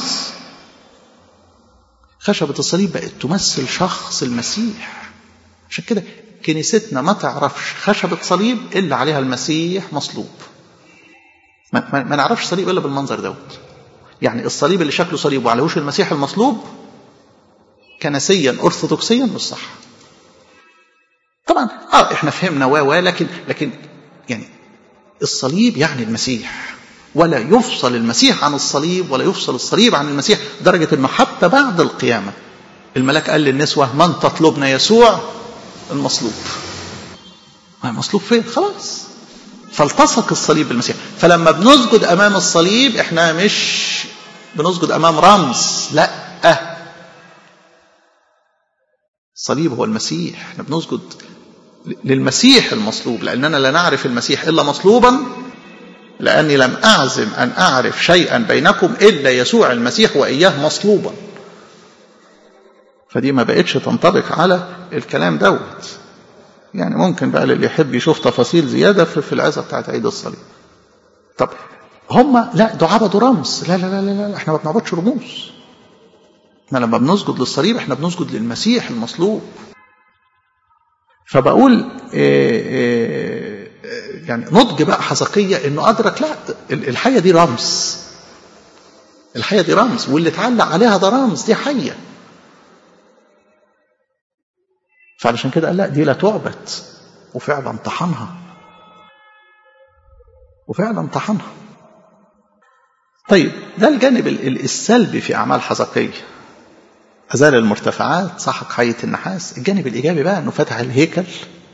خشبة الصليب بقت تمثل شخص المسيح عشان كده كنيستنا ما تعرفش خشبة صليب إلا عليها المسيح مصلوب ما, ما, ما نعرفش صليب إلا بالمنظر دوت يعني الصليب اللي شكله صليب وعليهوش المسيح المصلوب كنسيا أرثوذكسيا مش صح طبعا اه احنا فهمنا و لكن لكن يعني الصليب يعني المسيح ولا يفصل المسيح عن الصليب ولا يفصل الصليب عن المسيح لدرجة انه حتى بعد القيامة الملاك قال للنسوة من تطلبنا يسوع المصلوب ما مصلوب فين خلاص فالتصق الصليب بالمسيح فلما بنسجد امام الصليب احنا مش بنسجد امام رمز لا الصليب هو المسيح احنا بنسجد للمسيح المصلوب لاننا لا نعرف المسيح الا مصلوبا لاني لم اعزم ان اعرف شيئا بينكم الا يسوع المسيح واياه مصلوبا فدي ما بقتش تنطبق على الكلام دوت يعني ممكن بقى اللي يحب يشوف تفاصيل زيادة في, في العزة بتاعت عيد الصليب طب هم لا ده عبدوا رمز لا لا لا لا, لا احنا ما بنعبدش رموز احنا لما بنسجد للصليب احنا بنسجد للمسيح المصلوب فبقول إيه إيه يعني نضج بقى حزقية انه ادرك لا الحية دي رمز الحية دي رمز واللي اتعلق عليها ده رمز دي حية فعلشان كده قال لا دي لا تعبد وفعلا امتحنها وفعلا امتحنها طيب ده الجانب السلبي في اعمال حزقيه ازال المرتفعات سحق حيه النحاس الجانب الايجابي بقى انه فتح الهيكل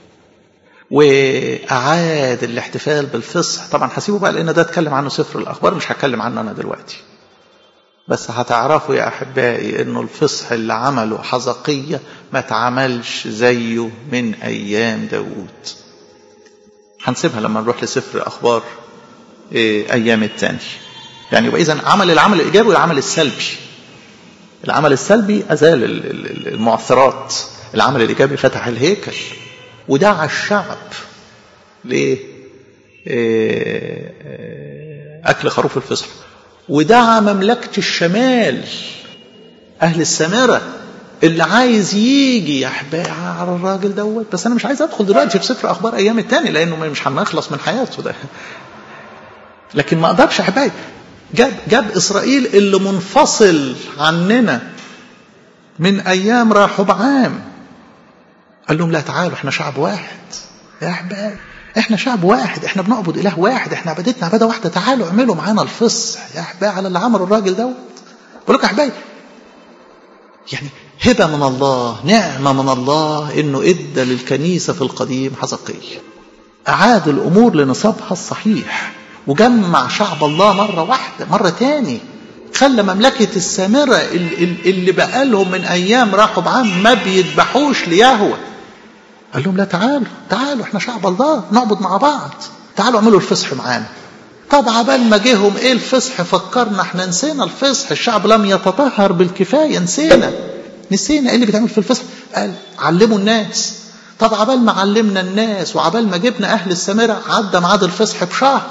واعاد الاحتفال بالفصح طبعا هسيبه بقى لان ده اتكلم عنه سفر الاخبار مش هتكلم عنه انا دلوقتي بس هتعرفوا يا احبائي انه الفصح اللي عمله حزقيه ما اتعملش زيه من ايام داوود هنسيبها لما نروح لسفر اخبار إيه ايام التاني يعني يبقى اذا عمل العمل الايجابي والعمل السلبي العمل السلبي ازال المعثرات العمل الايجابي فتح الهيكل ودعا الشعب ليه إيه اكل خروف الفصح ودعا مملكة الشمال أهل السامرة اللي عايز يجي يحباء على الراجل دوت بس أنا مش عايز أدخل دلوقتي في سفر أخبار أيام التاني لأنه مش هنخلص من حياته ده لكن ما أقدرش أحبائي جاب جاب إسرائيل اللي منفصل عننا من أيام راحبعام قال لهم لا تعالوا احنا شعب واحد يا أحبائي احنا شعب واحد احنا بنعبد اله واحد احنا عبادتنا عباده واحده تعالوا اعملوا معانا الفصح يا احبائي على اللي عمله الراجل دوت بقول لكم يا احبائي يعني هبه من الله نعمه من الله انه ادى للكنيسه في القديم حزقيه اعاد الامور لنصابها الصحيح وجمع شعب الله مره واحده مره تاني خلى مملكة السامرة اللي بقالهم من أيام راحوا بعام ما بيذبحوش ليهوه قال لهم لا تعالوا تعالوا احنا شعب الله نعبد مع بعض تعالوا اعملوا الفصح معانا طب عبال ما جيهم ايه الفصح فكرنا احنا نسينا الفصح الشعب لم يتطهر بالكفايه نسينا نسينا ايه اللي بيتعمل في الفصح قال علموا الناس طب عبال ما علمنا الناس وعبال ما جبنا أهل السامرة عدى ميعاد الفصح بشهر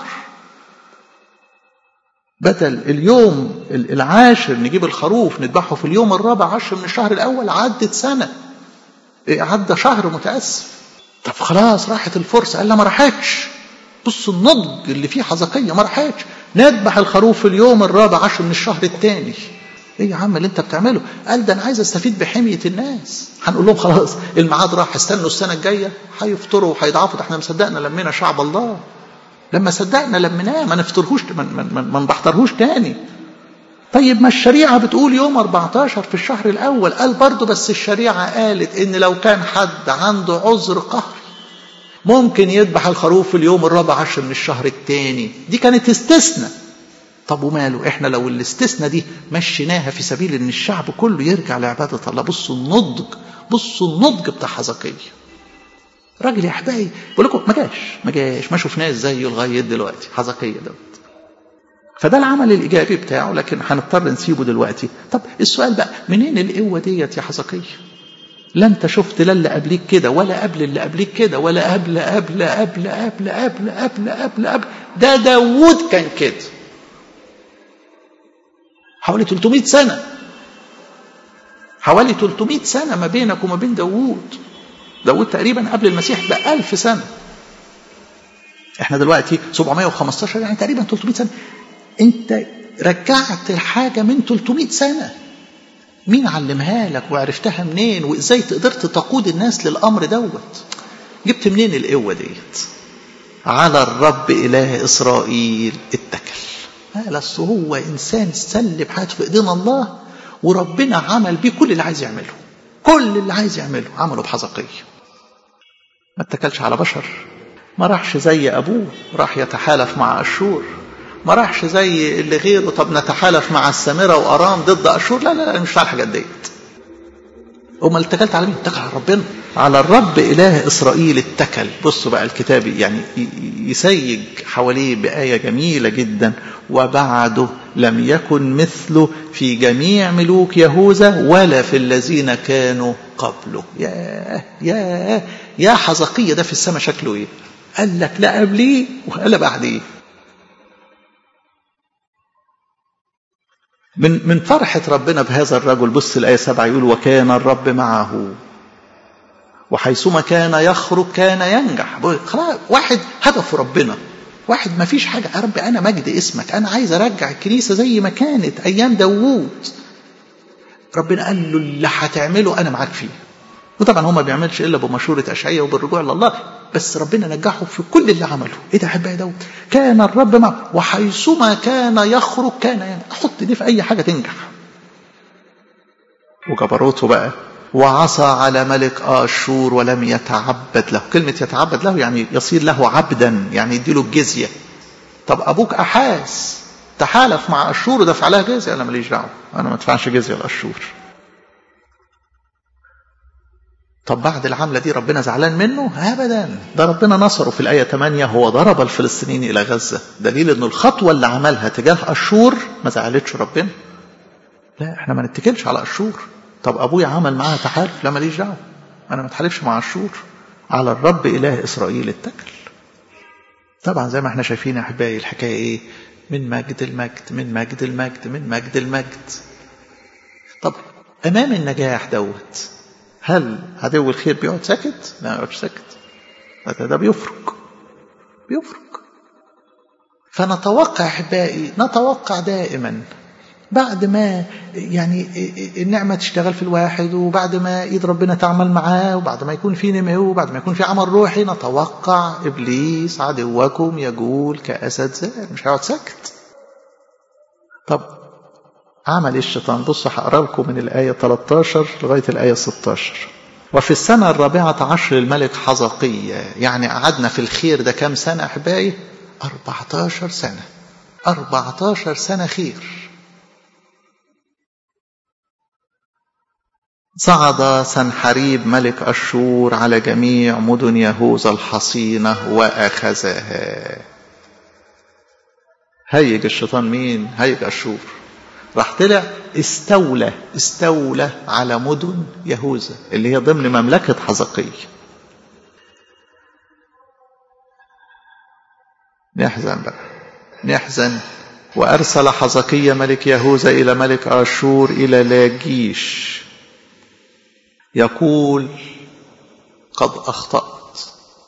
بدل اليوم العاشر نجيب الخروف نذبحه في اليوم الرابع عشر من الشهر الأول عدت سنة عدى شهر متأسف طب خلاص راحت الفرصة قال لا ما راحتش بص النضج اللي فيه حزقية ما راحتش نذبح الخروف في اليوم الرابع عشر من الشهر الثاني ايه يا عم اللي انت بتعمله قال ده انا عايز استفيد بحمية الناس هنقول لهم خلاص الميعاد راح استنوا السنة الجاية هيفطروا وهيضعفوا ده احنا مصدقنا لمينا شعب الله لما صدقنا لمناه ما نفطرهوش ما, ما, ما نبحترهوش تاني طيب ما الشريعة بتقول يوم 14 في الشهر الأول قال برضه بس الشريعة قالت إن لو كان حد عنده عذر قهر ممكن يذبح الخروف في اليوم الرابع عشر من الشهر الثاني دي كانت استثناء طب وماله احنا لو الاستثناء دي مشيناها في سبيل ان الشعب كله يرجع لعبادة الله بصوا النضج بصوا النضج بتاع حزقية راجل يا احبائي بقول لكم ما جاش ما جاش ما شفناه زيه لغايه دلوقتي حزقية دوت فده العمل الايجابي بتاعه لكن هنضطر نسيبه دلوقتي طب السؤال بقى منين القوه ديت يا حزقية لا انت شفت لا اللي قبليك كده ولا قبل اللي قبليك كده ولا قبل قبل قبل قبل قبل قبل قبل قبل ده داوود كان كده حوالي 300 سنة حوالي 300 سنة ما بينك وما بين داوود داوود تقريبا قبل المسيح بألف سنة احنا دلوقتي 715 يعني تقريبا 300 سنة انت رجعت الحاجة من 300 سنة مين علمها لك وعرفتها منين وازاي قدرت تقود الناس للامر دوت جبت منين القوة ديت على الرب اله اسرائيل اتكل بس هو انسان سلم حياته في ايدين الله وربنا عمل بيه كل اللي عايز يعمله كل اللي عايز يعمله عمله بحزقية ما اتكلش على بشر ما راحش زي ابوه راح يتحالف مع اشور ما راحش زي اللي غيره طب نتحالف مع السامره وارام ضد اشور لا لا لا مش بتاع الحاجات ديت امال اتكلت على مين اتكل على ربنا على الرب اله اسرائيل اتكل بصوا بقى الكتاب يعني يسيج حواليه بايه جميله جدا وبعده لم يكن مثله في جميع ملوك يهوذا ولا في الذين كانوا قبله يا يا يا حزقية ده في السماء شكله ايه قال لك لا قبليه ولا بعديه من من فرحة ربنا بهذا الرجل بص الآية سبعة يقول وكان الرب معه وحيثما كان يخرج كان ينجح خلاص واحد هدفه ربنا واحد ما فيش حاجة يا رب أنا مجد اسمك أنا عايز أرجع الكنيسة زي ما كانت أيام داوود ربنا قال له اللي هتعمله أنا معاك فيه وطبعا هو ما بيعملش إلا بمشورة أشعية وبالرجوع لله بس ربنا نجحه في كل اللي عمله إيه ده يا أحبائي داود كان الرب معه وحيثما كان يخرج كان يعني أحط دي في أي حاجة تنجح وجبروته بقى وعصى على ملك آشور ولم يتعبد له كلمة يتعبد له يعني يصير له عبدا يعني يديله الجزية طب أبوك أحاس تحالف مع أشور ودفع لها جزية أنا ماليش دعوة أنا ما ادفعش جزية لأشور طب بعد العملة دي ربنا زعلان منه أبدا ده ربنا نصره في الآية 8 هو ضرب الفلسطينيين إلى غزة دليل أنه الخطوة اللي عملها تجاه أشور ما زعلتش ربنا لا احنا ما نتكلش على أشور طب أبويا عمل معاها تحالف لا ماليش دعوة أنا ما اتحالفش مع أشور على الرب إله إسرائيل اتكل طبعا زي ما احنا شايفين يا أحبائي الحكاية إيه من مجد المجد من مجد المجد من مجد المجد طب أمام النجاح دوت هل عدو الخير بيقعد ساكت؟ لا ما يقعدش ساكت ده, ده بيفرق بيفرق فنتوقع احبائي نتوقع دائما بعد ما يعني النعمة تشتغل في الواحد وبعد ما ايد ربنا تعمل معاه وبعد ما يكون في نمو وبعد ما يكون في عمل روحي نتوقع ابليس عدوكم يجول كاسد زائر مش هيقعد ساكت طب عمل الشيطان بصوا هقرا لكم من الآية 13 لغاية الآية 16 وفي السنة الرابعة عشر الملك حزقية يعني قعدنا في الخير ده كام سنة أحبائي 14 سنة 14 سنة خير صعد سنحريب ملك أشور على جميع مدن يهوذا الحصينة وأخذها هيج الشيطان مين هيج أشور راح طلع استولى استولى على مدن يهوذا اللي هي ضمن مملكة حزقية نحزن بقى نحزن وأرسل حزقية ملك يهوذا إلى ملك آشور إلى لاجيش يقول قد أخطأت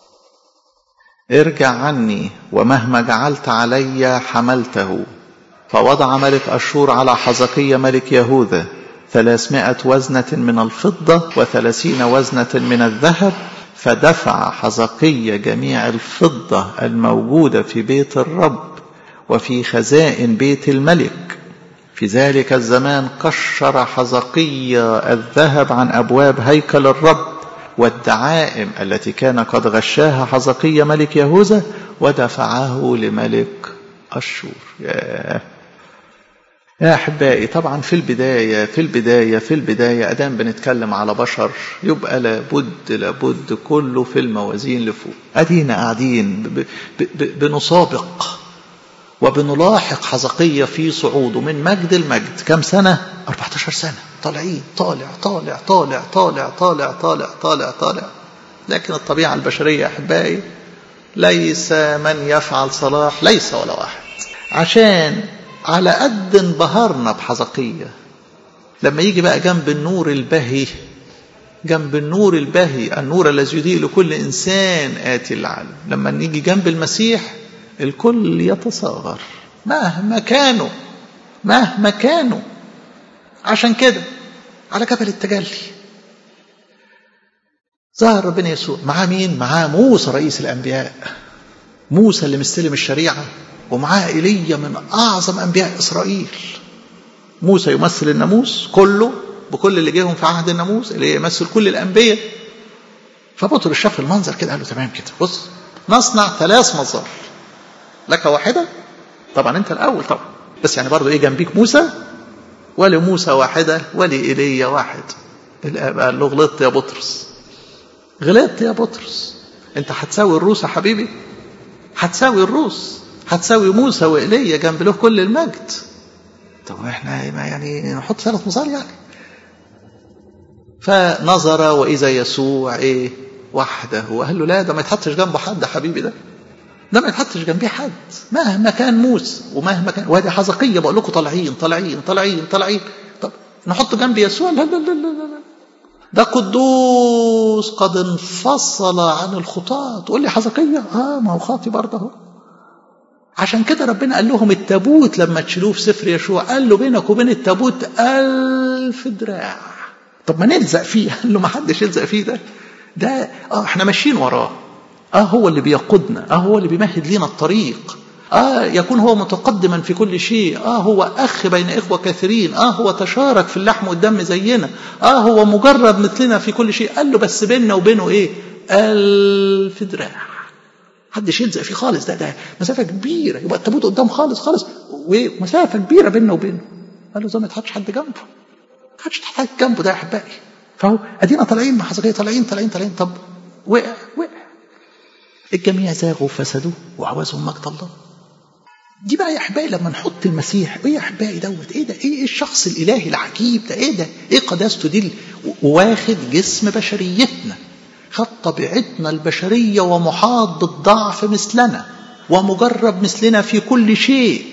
ارجع عني ومهما جعلت علي حملته فوضع ملك أشور على حزقية ملك يهوذا ثلاثمائة وزنة من الفضة وثلاثين وزنة من الذهب فدفع حزقية جميع الفضة الموجودة في بيت الرب وفي خزائن بيت الملك في ذلك الزمان قشر حزقية الذهب عن أبواب هيكل الرب والدعائم التي كان قد غشاها حزقية ملك يهوذا ودفعه لملك أشور ياه يا أحبائي طبعا في البداية في البداية في البداية أدام بنتكلم على بشر يبقى لابد لابد كله في الموازين لفوق أدينا قاعدين بنسابق وبنلاحق حزقية في صعوده من مجد المجد كم سنة 14 سنة طالعين طالع طالع طالع طالع طالع طالع طالع طالع لكن الطبيعة البشرية أحبائي ليس من يفعل صلاح ليس ولا واحد عشان على قد انبهرنا بحزقية لما يجي بقى جنب النور البهي جنب النور البهي النور الذي يضيء لكل إنسان آتي العالم لما نيجي جنب المسيح الكل يتصاغر مهما كانوا مهما كانوا عشان كده على جبل التجلي ظهر ربنا يسوع معاه مين معاه موسى رئيس الأنبياء موسى اللي مستلم الشريعة ومعاه ايليا من أعظم أنبياء إسرائيل موسى يمثل الناموس كله بكل اللي جيهم في عهد الناموس اللي يمثل كل الأنبياء فبطرس شاف المنظر كده قال له تمام كده بص نصنع ثلاث مظار لك واحدة طبعا أنت الأول طبعا بس يعني برضه إيه جنبيك موسى ولموسى واحدة ولإيليا واحد الآب قال له غلطت يا بطرس غلطت يا بطرس أنت هتساوي الروس يا حبيبي هتساوي الروس هتساوي موسى وإيليا جنب له كل المجد طب احنا يعني نحط ثلاث مظال يعني فنظر وإذا يسوع إيه وحده وقال له لا ده ما يتحطش جنبه حد حبيبي ده ده ما يتحطش جنبيه حد مهما كان موسى ومهما كان وادي حزقية بقول لكم طالعين طالعين طالعين طالعين طب نحطه جنب يسوع لا لا لا لا لا ده قدوس قد انفصل عن الخطاة تقول لي حزقية اه ما هو خاطي برضه اهو عشان كده ربنا قال لهم التابوت لما تشيلوه في سفر يشوع قال له بينك وبين التابوت ألف دراع طب ما نلزق فيه قال له ما حدش يلزق فيه ده ده اه احنا ماشيين وراه اه هو اللي بيقودنا اه هو اللي بيمهد لنا الطريق اه يكون هو متقدما في كل شيء اه هو اخ بين اخوه كثيرين اه هو تشارك في اللحم والدم زينا اه هو مجرد مثلنا في كل شيء قال له بس بيننا وبينه ايه ألف دراع محدش يلزق فيه خالص ده ده مسافه كبيره يبقى التابوت قدام خالص خالص ومسافه كبيره بيننا وبينه قال له زي ما تحطش حد جنبه ما تحطش حد جنبه ده يا احبائي فهو ادينا طالعين مع حزقية طالعين طالعين طالعين طب وقع وقع الجميع زاغوا وفسدوا وعوزهم مجد الله دي بقى يا احبائي لما نحط المسيح ايه يا احبائي دوت ايه ده ايه الشخص الالهي العجيب ده ايه ده ايه قداسته دي واخد جسم بشريتنا خد طبيعتنا البشرية ومحاط بالضعف مثلنا ومجرب مثلنا في كل شيء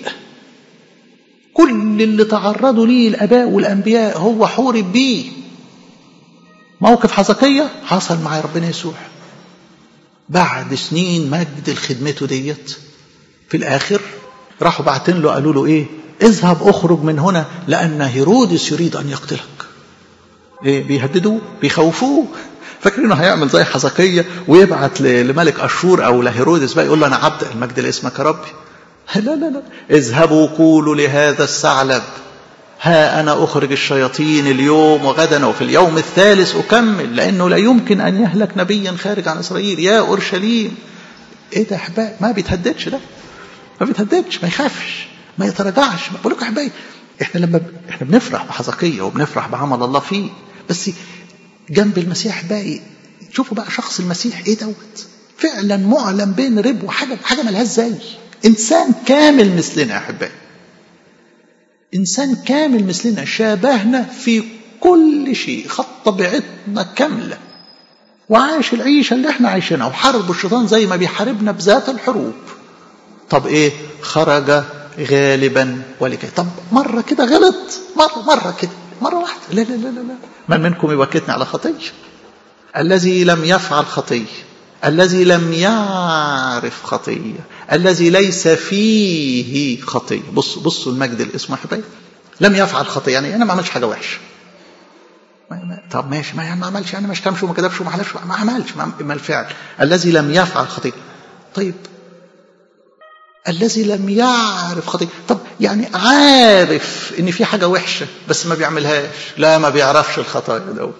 كل اللي تعرضوا ليه الآباء والأنبياء هو حورب بيه موقف حزقية حصل مع ربنا يسوع بعد سنين مجد الخدمته ديت في الآخر راحوا بعتين له قالوا له إيه اذهب اخرج من هنا لأن هيرودس يريد أن يقتلك إيه بيهددوه بيخوفوه فاكر انه هيعمل زي حزقية ويبعت لملك اشور او لهيرودس بقى يقول له انا عبد المجد لاسمك يا ربي لا لا لا اذهبوا قولوا لهذا الثعلب ها انا اخرج الشياطين اليوم وغدا وفي اليوم الثالث اكمل لانه لا يمكن ان يهلك نبيا خارج عن اسرائيل يا اورشليم ايه ده يا احبائي ما بيتهددش ده ما بيتهددش ما يخافش ما يتراجعش بقول لكم يا احبائي احنا لما ب... احنا بنفرح بحزقية وبنفرح بعمل الله فيه بس جنب المسيح باقي شوفوا بقى شخص المسيح ايه دوت فعلا معلم بين رب وحاجه حاجه ملهاش زي انسان كامل مثلنا يا احبائي انسان كامل مثلنا شابهنا في كل شيء خط طبيعتنا كامله وعاش العيشه اللي احنا عايشينها وحارب الشيطان زي ما بيحاربنا بذات الحروب طب ايه خرج غالبا ولكي طب مرة كده غلط مرة مرة كده مرة واحدة لا لا لا لا لا من منكم يوكتني على خطية الذي لم يفعل خطية الذي لم يعرف خطية الذي ليس فيه خطية بص بصوا المجد الاسم يا حبايبي لم يفعل خطية يعني أنا ما عملش حاجة وحشة طب ماشي ما يعني ما عملش يعني ما شتمش وما كذبش وما حلفش ما عملش ما الفعل الذي لم يفعل خطية طيب الذي لم يعرف خطية طب يعني عارف ان في حاجة وحشة بس ما بيعملهاش لا ما بيعرفش الخطايا دوت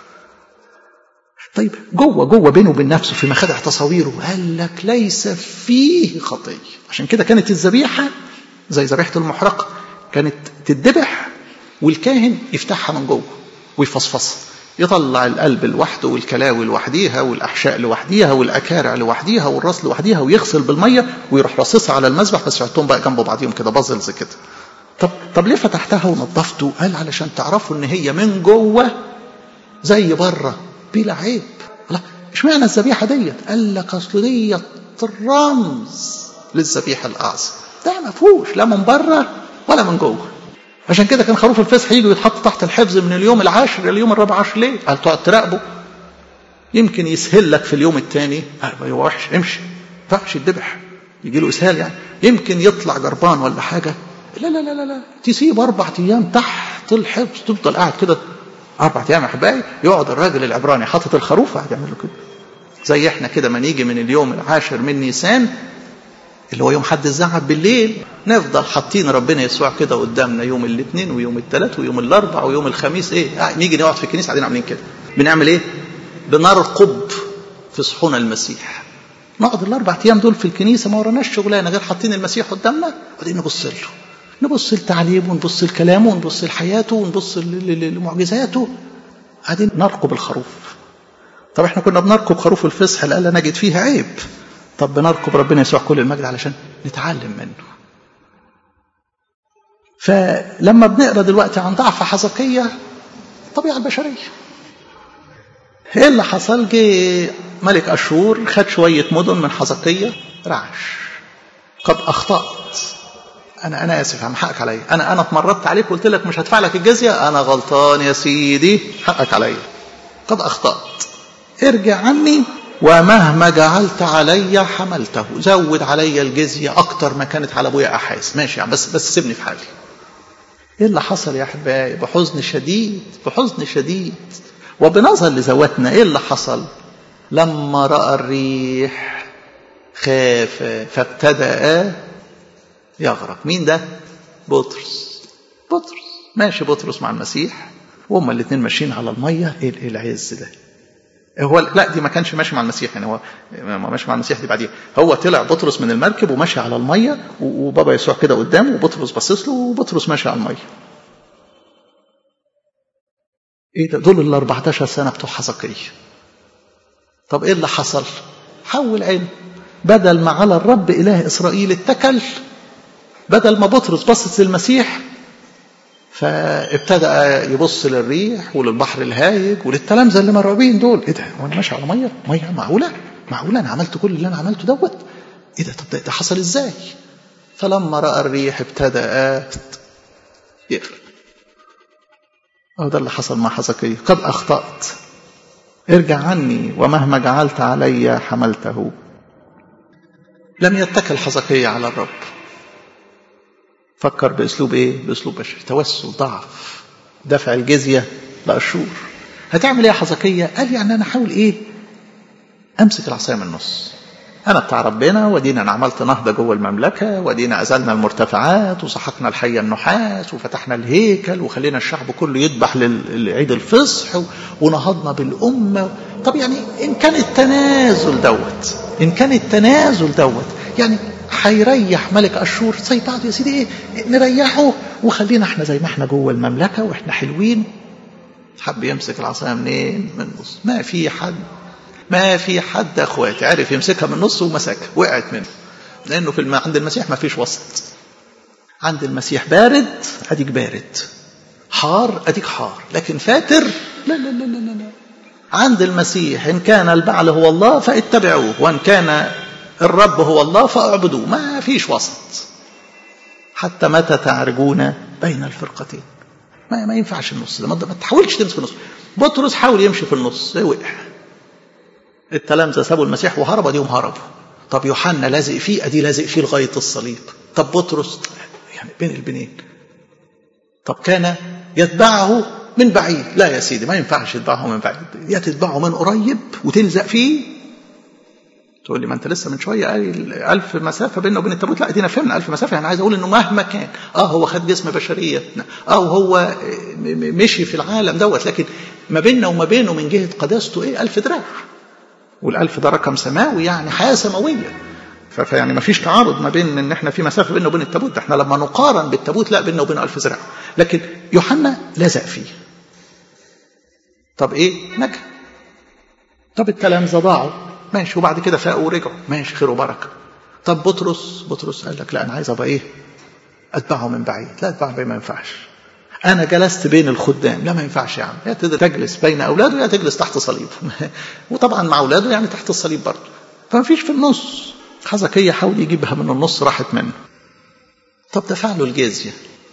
طيب جوه جوه بينه وبين نفسه في مخادع تصاويره قال لك ليس فيه خطية عشان كده كانت الذبيحة زي ذبيحة المحرقة كانت تتذبح والكاهن يفتحها من جوه ويفصفصها يطلع القلب لوحده والكلاوي لوحديها والأحشاء لوحديها والأكارع لوحديها والراس لوحديها ويغسل بالمية ويروح راصصها على المذبح بس يحطهم بقى جنب بعضيهم كده بازلز كده طب طب ليه فتحتها ونظفته؟ قال علشان تعرفوا ان هي من جوه زي بره بلا عيب لا اشمعنى الذبيحه ديت؟ قال لك اصل ديت رمز للذبيحه الاعظم ده ما فيهوش لا من بره ولا من جوه عشان كده كان خروف الفسح يجي يتحط تحت الحفظ من اليوم العاشر اليوم الرابع عشر ليه؟ قال تقعد تراقبه يمكن يسهل لك في اليوم الثاني هو وحش امشي ما ينفعش يتذبح يجي له اسهال يعني يمكن يطلع جربان ولا حاجه لا لا لا لا لا تسيب اربع ايام تحت الحفظ تفضل قاعد كده اربع ايام يا حبايبي يقعد الراجل العبراني حاطط الخروف قاعد يعمل له كده زي احنا كده ما نيجي من اليوم العاشر من نيسان اللي هو يوم حد الزعب بالليل نفضل حاطين ربنا يسوع كده قدامنا يوم الاثنين ويوم الثلاث ويوم الاربع ويوم الخميس ايه نيجي نقعد في الكنيسه قاعدين عاملين كده بنعمل ايه بنرقب في صحون المسيح نقعد الاربع ايام دول في الكنيسه ما وراناش شغلانه غير حاطين المسيح قدامنا وبعدين نبص له نبص لتعليمه ونبص لكلامه ونبص لحياته ونبص لمعجزاته قاعدين نرقب الخروف طب احنا كنا بنرقب خروف الفصح لألا نجد فيها عيب طب بنرقب ربنا يسوع كل المجد علشان نتعلم منه فلما بنقرا دلوقتي عن ضعف حزقية الطبيعة البشرية ايه اللي حصل جه ملك اشور خد شوية مدن من حزقية رعش قد اخطأت انا انا اسف عم حقك عليا انا انا اتمردت عليك وقلت لك مش هدفع لك الجزيه انا غلطان يا سيدي حقك عليا قد اخطات ارجع عني ومهما جعلت علي حملته زود علي الجزيه اكتر ما كانت على ابويا احاس ماشي يعني بس بس سيبني في حالي ايه اللي حصل يا احبائي بحزن شديد بحزن شديد وبنظر لذواتنا ايه اللي حصل لما راى الريح خاف فابتدأ يغرق مين ده بطرس بطرس ماشي بطرس مع المسيح وهما الاثنين ماشيين على الميه ايه العز ده هو لا دي ما كانش ماشي مع المسيح يعني هو ما ماشي مع المسيح دي بعدين هو طلع بطرس من المركب وماشي على الميه وبابا يسوع كده قدامه وبطرس باصص له وبطرس ماشي على الميه ايه ده دول ال 14 سنه بتوع حزقيه طب ايه اللي حصل حول عينه بدل ما على الرب اله اسرائيل اتكل بدل ما بطرس بصص للمسيح فابتدأ يبص للريح وللبحر الهايج وللتلامذة اللي مرعوبين دول ايه ده وانا ماشي على ميه ميه معقوله معقوله انا عملت كل اللي انا عملته دوت ايه ده طب ده, ده حصل ازاي فلما راى الريح ابتدأ يغرق اه ده اللي حصل مع حزقية قد اخطأت ارجع عني ومهما جعلت علي حملته لم يتكل حزقية على الرب فكر باسلوب ايه باسلوب بشري توسل ضعف دفع الجزيه لاشور هتعمل ايه يا حزقيه قال يعني انا احاول ايه امسك العصايه من النص انا بتاع ربنا ودينا انا عملت نهضه جوه المملكه ودينا ازلنا المرتفعات وسحقنا الحي النحاس وفتحنا الهيكل وخلينا الشعب كله يذبح لعيد الفصح ونهضنا بالامه طب يعني ان كان التنازل دوت ان كان التنازل دوت يعني هيريح ملك اشور زي بعض يا سيدي ايه نريحه وخلينا احنا زي ما احنا جوه المملكه واحنا حلوين حب يمسك العصايه منين من النص ما في حد ما في حد اخواتي عرف يمسكها من النص ومسكها وقعت منه لانه في الم... عند المسيح ما فيش وسط عند المسيح بارد اديك بارد حار اديك حار لكن فاتر لا لا لا لا لا عند المسيح ان كان البعل هو الله فاتبعوه وان كان الرب هو الله فاعبدوه ما فيش وسط حتى متى تعرجون بين الفرقتين ما, ما ينفعش النص ده ما تحاولش تمسك النص بطرس حاول يمشي في النص وقع التلامذه سابوا المسيح وهربوا ديهم هربوا طب يوحنا لازق فيه ادي لازق فيه لغايه الصليب طب بطرس يعني بين البنين طب كان يتبعه من بعيد لا يا سيدي ما ينفعش يتبعه من بعيد يا تتبعه من قريب وتلزق فيه تقول لي ما انت لسه من شويه قايل ألف مسافه بيننا وبين التابوت لا ادينا فهمنا ألف مسافه يعني عايز اقول انه مهما كان اه هو خد جسم بشريتنا اه هو مشي في العالم دوت لكن ما بيننا وما بينه من جهه قداسته ايه ألف دراع والألف ده رقم سماوي يعني حياه سماويه فيعني ما فيش تعارض ما بين ان احنا في مسافه بيننا وبين التابوت ده احنا لما نقارن بالتابوت لا بيننا وبينه ألف ذراع لكن يوحنا لزق فيه طب ايه نجا طب التلامذه ضاعوا ماشي وبعد كده فاقوا ورجعوا ماشي خير وبركه طب بطرس بطرس قال لك لا انا عايز ابقى ايه اتبعه من بعيد لا اتبعه من بعيد ما ينفعش انا جلست بين الخدام لا ما ينفعش يا عم يا تجلس بين اولاده يا تجلس تحت صليب وطبعا مع اولاده يعني تحت الصليب برضه فما فيش في النص حزكية حاول يجيبها من النص راحت منه طب دفع له الجزية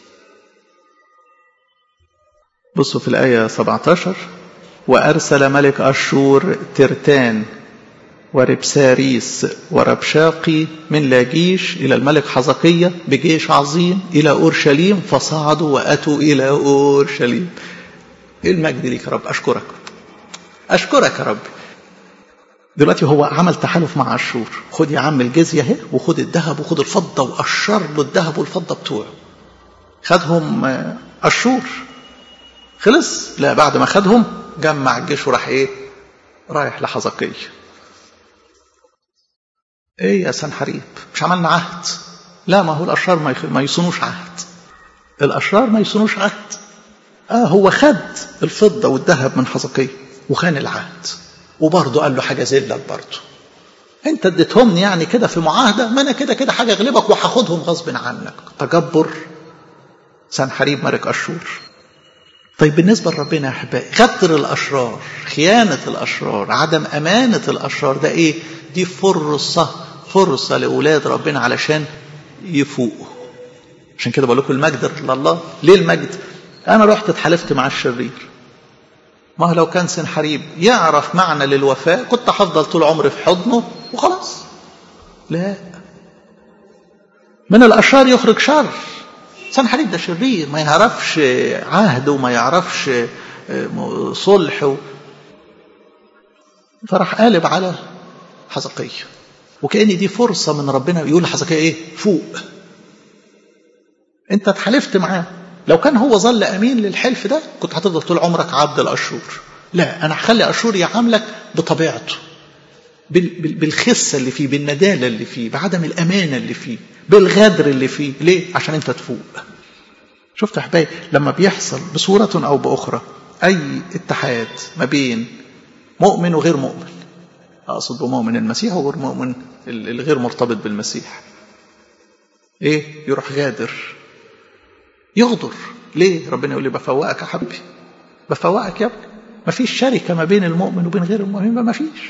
بصوا في الآية 17 وأرسل ملك أشور ترتان وربساريس وربشاقي من لاجيش إلى الملك حزقية بجيش عظيم إلى أورشليم فصعدوا وأتوا إلى أورشليم إيه المجد ليك يا رب أشكرك أشكرك يا رب دلوقتي هو عمل تحالف مع أشور خد يا عم الجزية اهي وخد الذهب وخد الفضة وأشر له الذهب والفضة بتوعه خدهم أشور خلص لا بعد ما خدهم جمع الجيش وراح ايه رايح لحزقية ايه يا سنحريب مش عملنا عهد لا ما هو الاشرار ما, يخ... ما يصونوش عهد الاشرار ما يصونوش عهد اه هو خد الفضه والذهب من حزقية وخان العهد وبرضه قال له حاجه زلك برضه انت اديتهمني يعني كده في معاهده ما انا كده كده حاجه اغلبك وهاخدهم غصب عنك تجبر سنحريب ملك اشور طيب بالنسبة لربنا يا أحبائي غدر الأشرار خيانة الأشرار عدم أمانة الأشرار ده إيه دي فرصة فرصة لأولاد ربنا علشان يفوقوا عشان كده بقول لكم المجد لله ليه المجد أنا رحت اتحالفت مع الشرير ما هو لو كان سنحريب يعرف معنى للوفاء كنت هفضل طول عمري في حضنه وخلاص لا من الأشرار يخرج شر سنحريب ده شرير ما يعرفش عهد وما يعرفش صلح و... فراح قالب على حزقية وكأن دي فرصة من ربنا يقول لحزقية ايه فوق انت اتحالفت معاه لو كان هو ظل امين للحلف ده كنت هتفضل طول عمرك عبد الاشور لا انا هخلي اشور يعاملك بطبيعته بالخسه اللي فيه بالنداله اللي فيه بعدم الامانه اللي فيه بالغدر اللي فيه ليه عشان انت تفوق شفت يا حبايبي لما بيحصل بصوره او باخرى اي اتحاد ما بين مؤمن وغير مؤمن اقصد بمؤمن المسيح وغير مؤمن الغير مرتبط بالمسيح ايه يروح غادر يغدر ليه ربنا يقول لي بفوقك يا حبيبي بفوقك يا ابني ما فيش شركه ما بين المؤمن وبين غير المؤمن ما فيش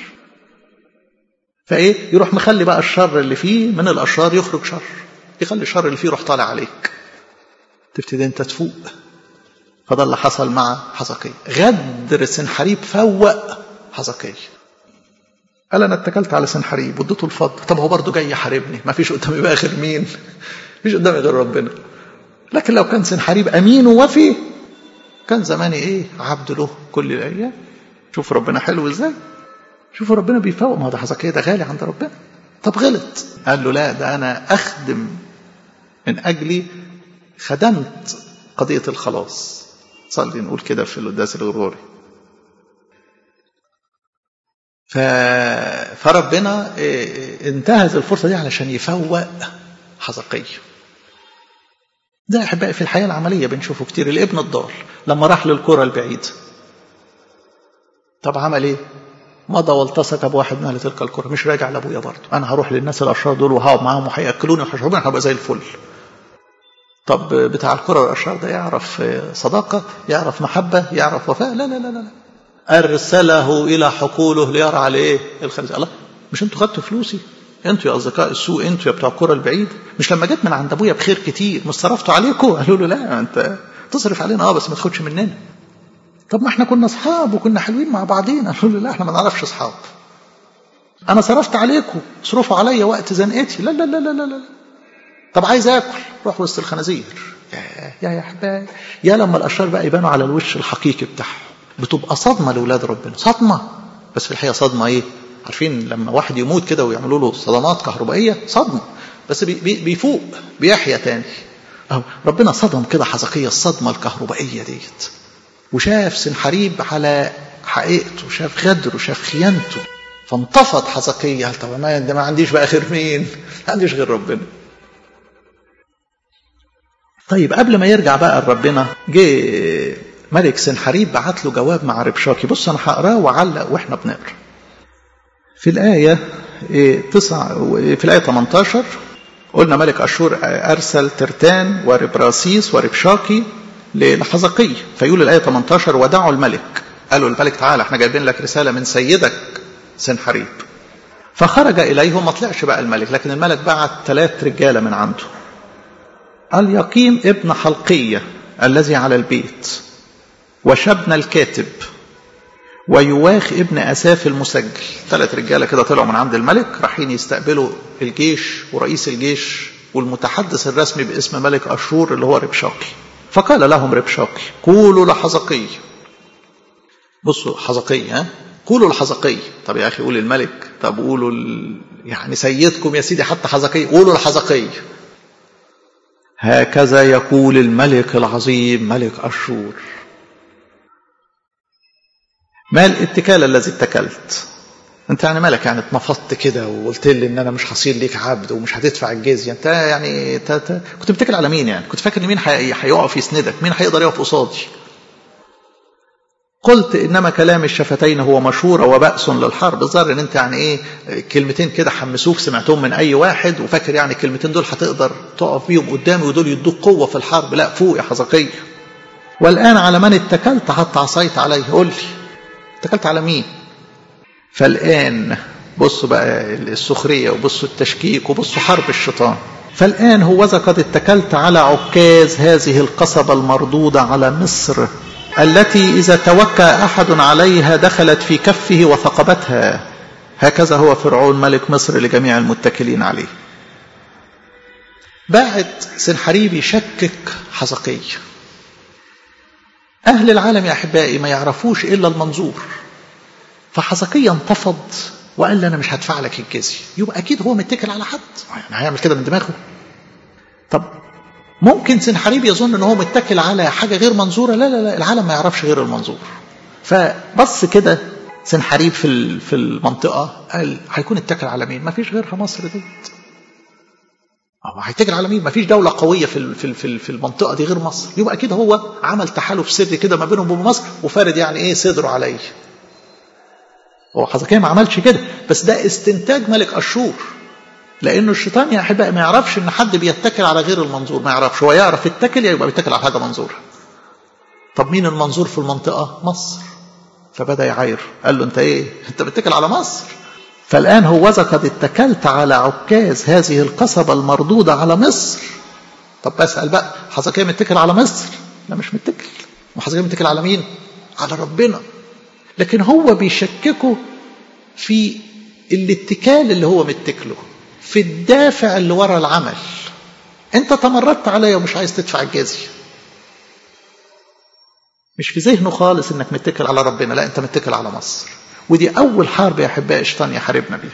فايه يروح مخلي بقى الشر اللي فيه من الاشرار يخرج شر يخلي الشر اللي فيه يروح طالع عليك تبتدي انت تفوق فده اللي حصل مع حزقية غدر سنحريب فوق حزقية قال انا اتكلت على سنحريب واديته الفضل طب هو برضه جاي يحاربني ما فيش قدامي بقى غير مين مفيش قدامي غير ربنا لكن لو كان سنحريب امين ووفي كان زماني ايه عبد له كل الايام شوف ربنا حلو ازاي شوفوا ربنا بيفوق ما هو ده حزقية ده غالي عند ربنا طب غلط قال له لا ده انا اخدم من اجلي خدمت قضية الخلاص صلي نقول كده في القداس الغرغوري ف... فربنا انتهز الفرصة دي علشان يفوق حزقية ده أحبائي في الحياة العملية بنشوفه كتير الابن الضال لما راح للقرى البعيدة طب عمل ايه؟ مضى والتصق بواحد من اهل تلك القرى مش راجع لابويا برضه انا هروح للناس الاشرار دول وهقعد معاهم وهياكلوني وهيشربوني هبقى زي الفل طب بتاع القرى والاشرار ده يعرف صداقه يعرف محبه يعرف وفاء لا لا لا لا ارسله الى حقوله ليرعى الايه الخليج الله مش انتوا خدتوا فلوسي انتوا يا اصدقاء السوء انتوا يا بتوع الكره البعيد مش لما جيت من عند ابويا بخير كتير مش صرفتوا عليكم قالوا له لا انت تصرف علينا اه بس ما تاخدش مننا طب ما احنا كنا اصحاب وكنا حلوين مع بعضينا قالوا له لا احنا ما نعرفش اصحاب انا صرفت عليكم اصرفوا عليا وقت زنقتي لا لا لا لا لا, لا. طب عايز اكل روح وسط الخنازير يا يا يا حبايبي يا لما الاشرار بقى يبانوا على الوش الحقيقي بتاعهم بتبقى صدمه لاولاد ربنا صدمه بس في الحقيقه صدمه ايه عارفين لما واحد يموت كده ويعملوا له صدمات كهربائيه صدمه بس بي بي بيفوق بيحيا تاني اهو ربنا صدم كده حزقية الصدمه الكهربائيه ديت وشاف سنحريب على حقيقته وشاف غدره وشاف خيانته فانتفض حزقية قال طب ما ده ما عنديش بقى غير مين؟ ما عنديش غير ربنا. طيب قبل ما يرجع بقى لربنا جه ملك سنحريب بعت له جواب مع ربشاكي بص انا هقراه وعلق واحنا بنقرا. في الآية تسع في الآية 18 قلنا ملك أشور أرسل ترتان وربراسيس وربشاكي لحزقية فيقول الآية 18 ودعوا الملك قالوا الملك تعالى احنا جايبين لك رسالة من سيدك سنحريب فخرج إليهم ما طلعش بقى الملك لكن الملك بعت ثلاث رجالة من عنده اليقيم ابن حلقية الذي على البيت وشبنا الكاتب ويواخ ابن أساف المسجل ثلاث رجالة كده طلعوا من عند الملك رايحين يستقبلوا الجيش ورئيس الجيش والمتحدث الرسمي باسم ملك أشور اللي هو ربشاقي فقال لهم ربشاقي قولوا لحزقي بصوا حزقي ها قولوا لحزقي طب يا أخي قول الملك طب قولوا ال... يعني سيدكم يا سيدي حتى حزقي قولوا لحزقي هكذا يقول الملك العظيم ملك أشور ما الاتكال الذي اتكلت انت يعني مالك يعني اتنفضت كده وقلت لي ان انا مش هصير ليك عبد ومش هتدفع الجزيه انت يعني انت انت كنت بتتكل على مين يعني كنت فاكر ان مين هيقف يسندك مين هيقدر يقف قصادي قلت انما كلام الشفتين هو مشوره وبأس للحرب الظاهر ان انت يعني ايه كلمتين كده حمسوك سمعتهم من اي واحد وفاكر يعني الكلمتين دول هتقدر تقف بيهم قدامي ودول يدوك قوه في الحرب لا فوق يا حزقيه والان على من اتكلت حتى عصيت عليه قول لي اتكلت على مين فالآن بصوا بقى السخرية وبصوا التشكيك وبصوا حرب الشيطان فالآن هوذا قد اتكلت على عكاز هذه القصبة المردودة على مصر التي إذا توكى أحد عليها دخلت في كفه وثقبتها هكذا هو فرعون ملك مصر لجميع المتكلين عليه بعد سنحريب يشكك حزقية أهل العالم يا أحبائي ما يعرفوش إلا المنظور فحزقية انتفض وقال لي أنا مش هدفع لك الجزية يبقى أكيد هو متكل على حد يعني هيعمل كده من دماغه طب ممكن سنحريب يظن ان هو متكل على حاجه غير منظوره لا لا لا العالم ما يعرفش غير المنظور فبص كده سنحريب في في المنطقه قال هيكون اتكل على مين؟ ما فيش غيرها مصر ديت هو هيتكل على مين؟ ما فيش دوله قويه في في في, في المنطقه دي غير مصر يبقى اكيد هو عمل تحالف سري كده ما بينهم وبين مصر وفارد يعني ايه صدره عليه هو حزقية ما عملش كده بس ده استنتاج ملك اشور لانه الشيطان يا احبائي ما يعرفش ان حد بيتكل على غير المنظور ما يعرفش هو يعرف يتكل يبقى بيتكل على حاجه منظوره طب مين المنظور في المنطقه مصر فبدا يعاير قال له انت ايه انت بتتكل على مصر فالان هوذا قد اتكلت على عكاز هذه القصبه المردوده على مصر طب بسال بقى حزقية متكل على مصر لا مش متكل وحزقية متكل على مين على ربنا لكن هو بيشككه في الاتكال اللي هو متكله في الدافع اللي ورا العمل انت تمردت عليا ومش عايز تدفع الجزية مش في ذهنه خالص انك متكل على ربنا لا انت متكل على مصر ودي اول حرب يا احبائي الشيطان يحاربنا بيها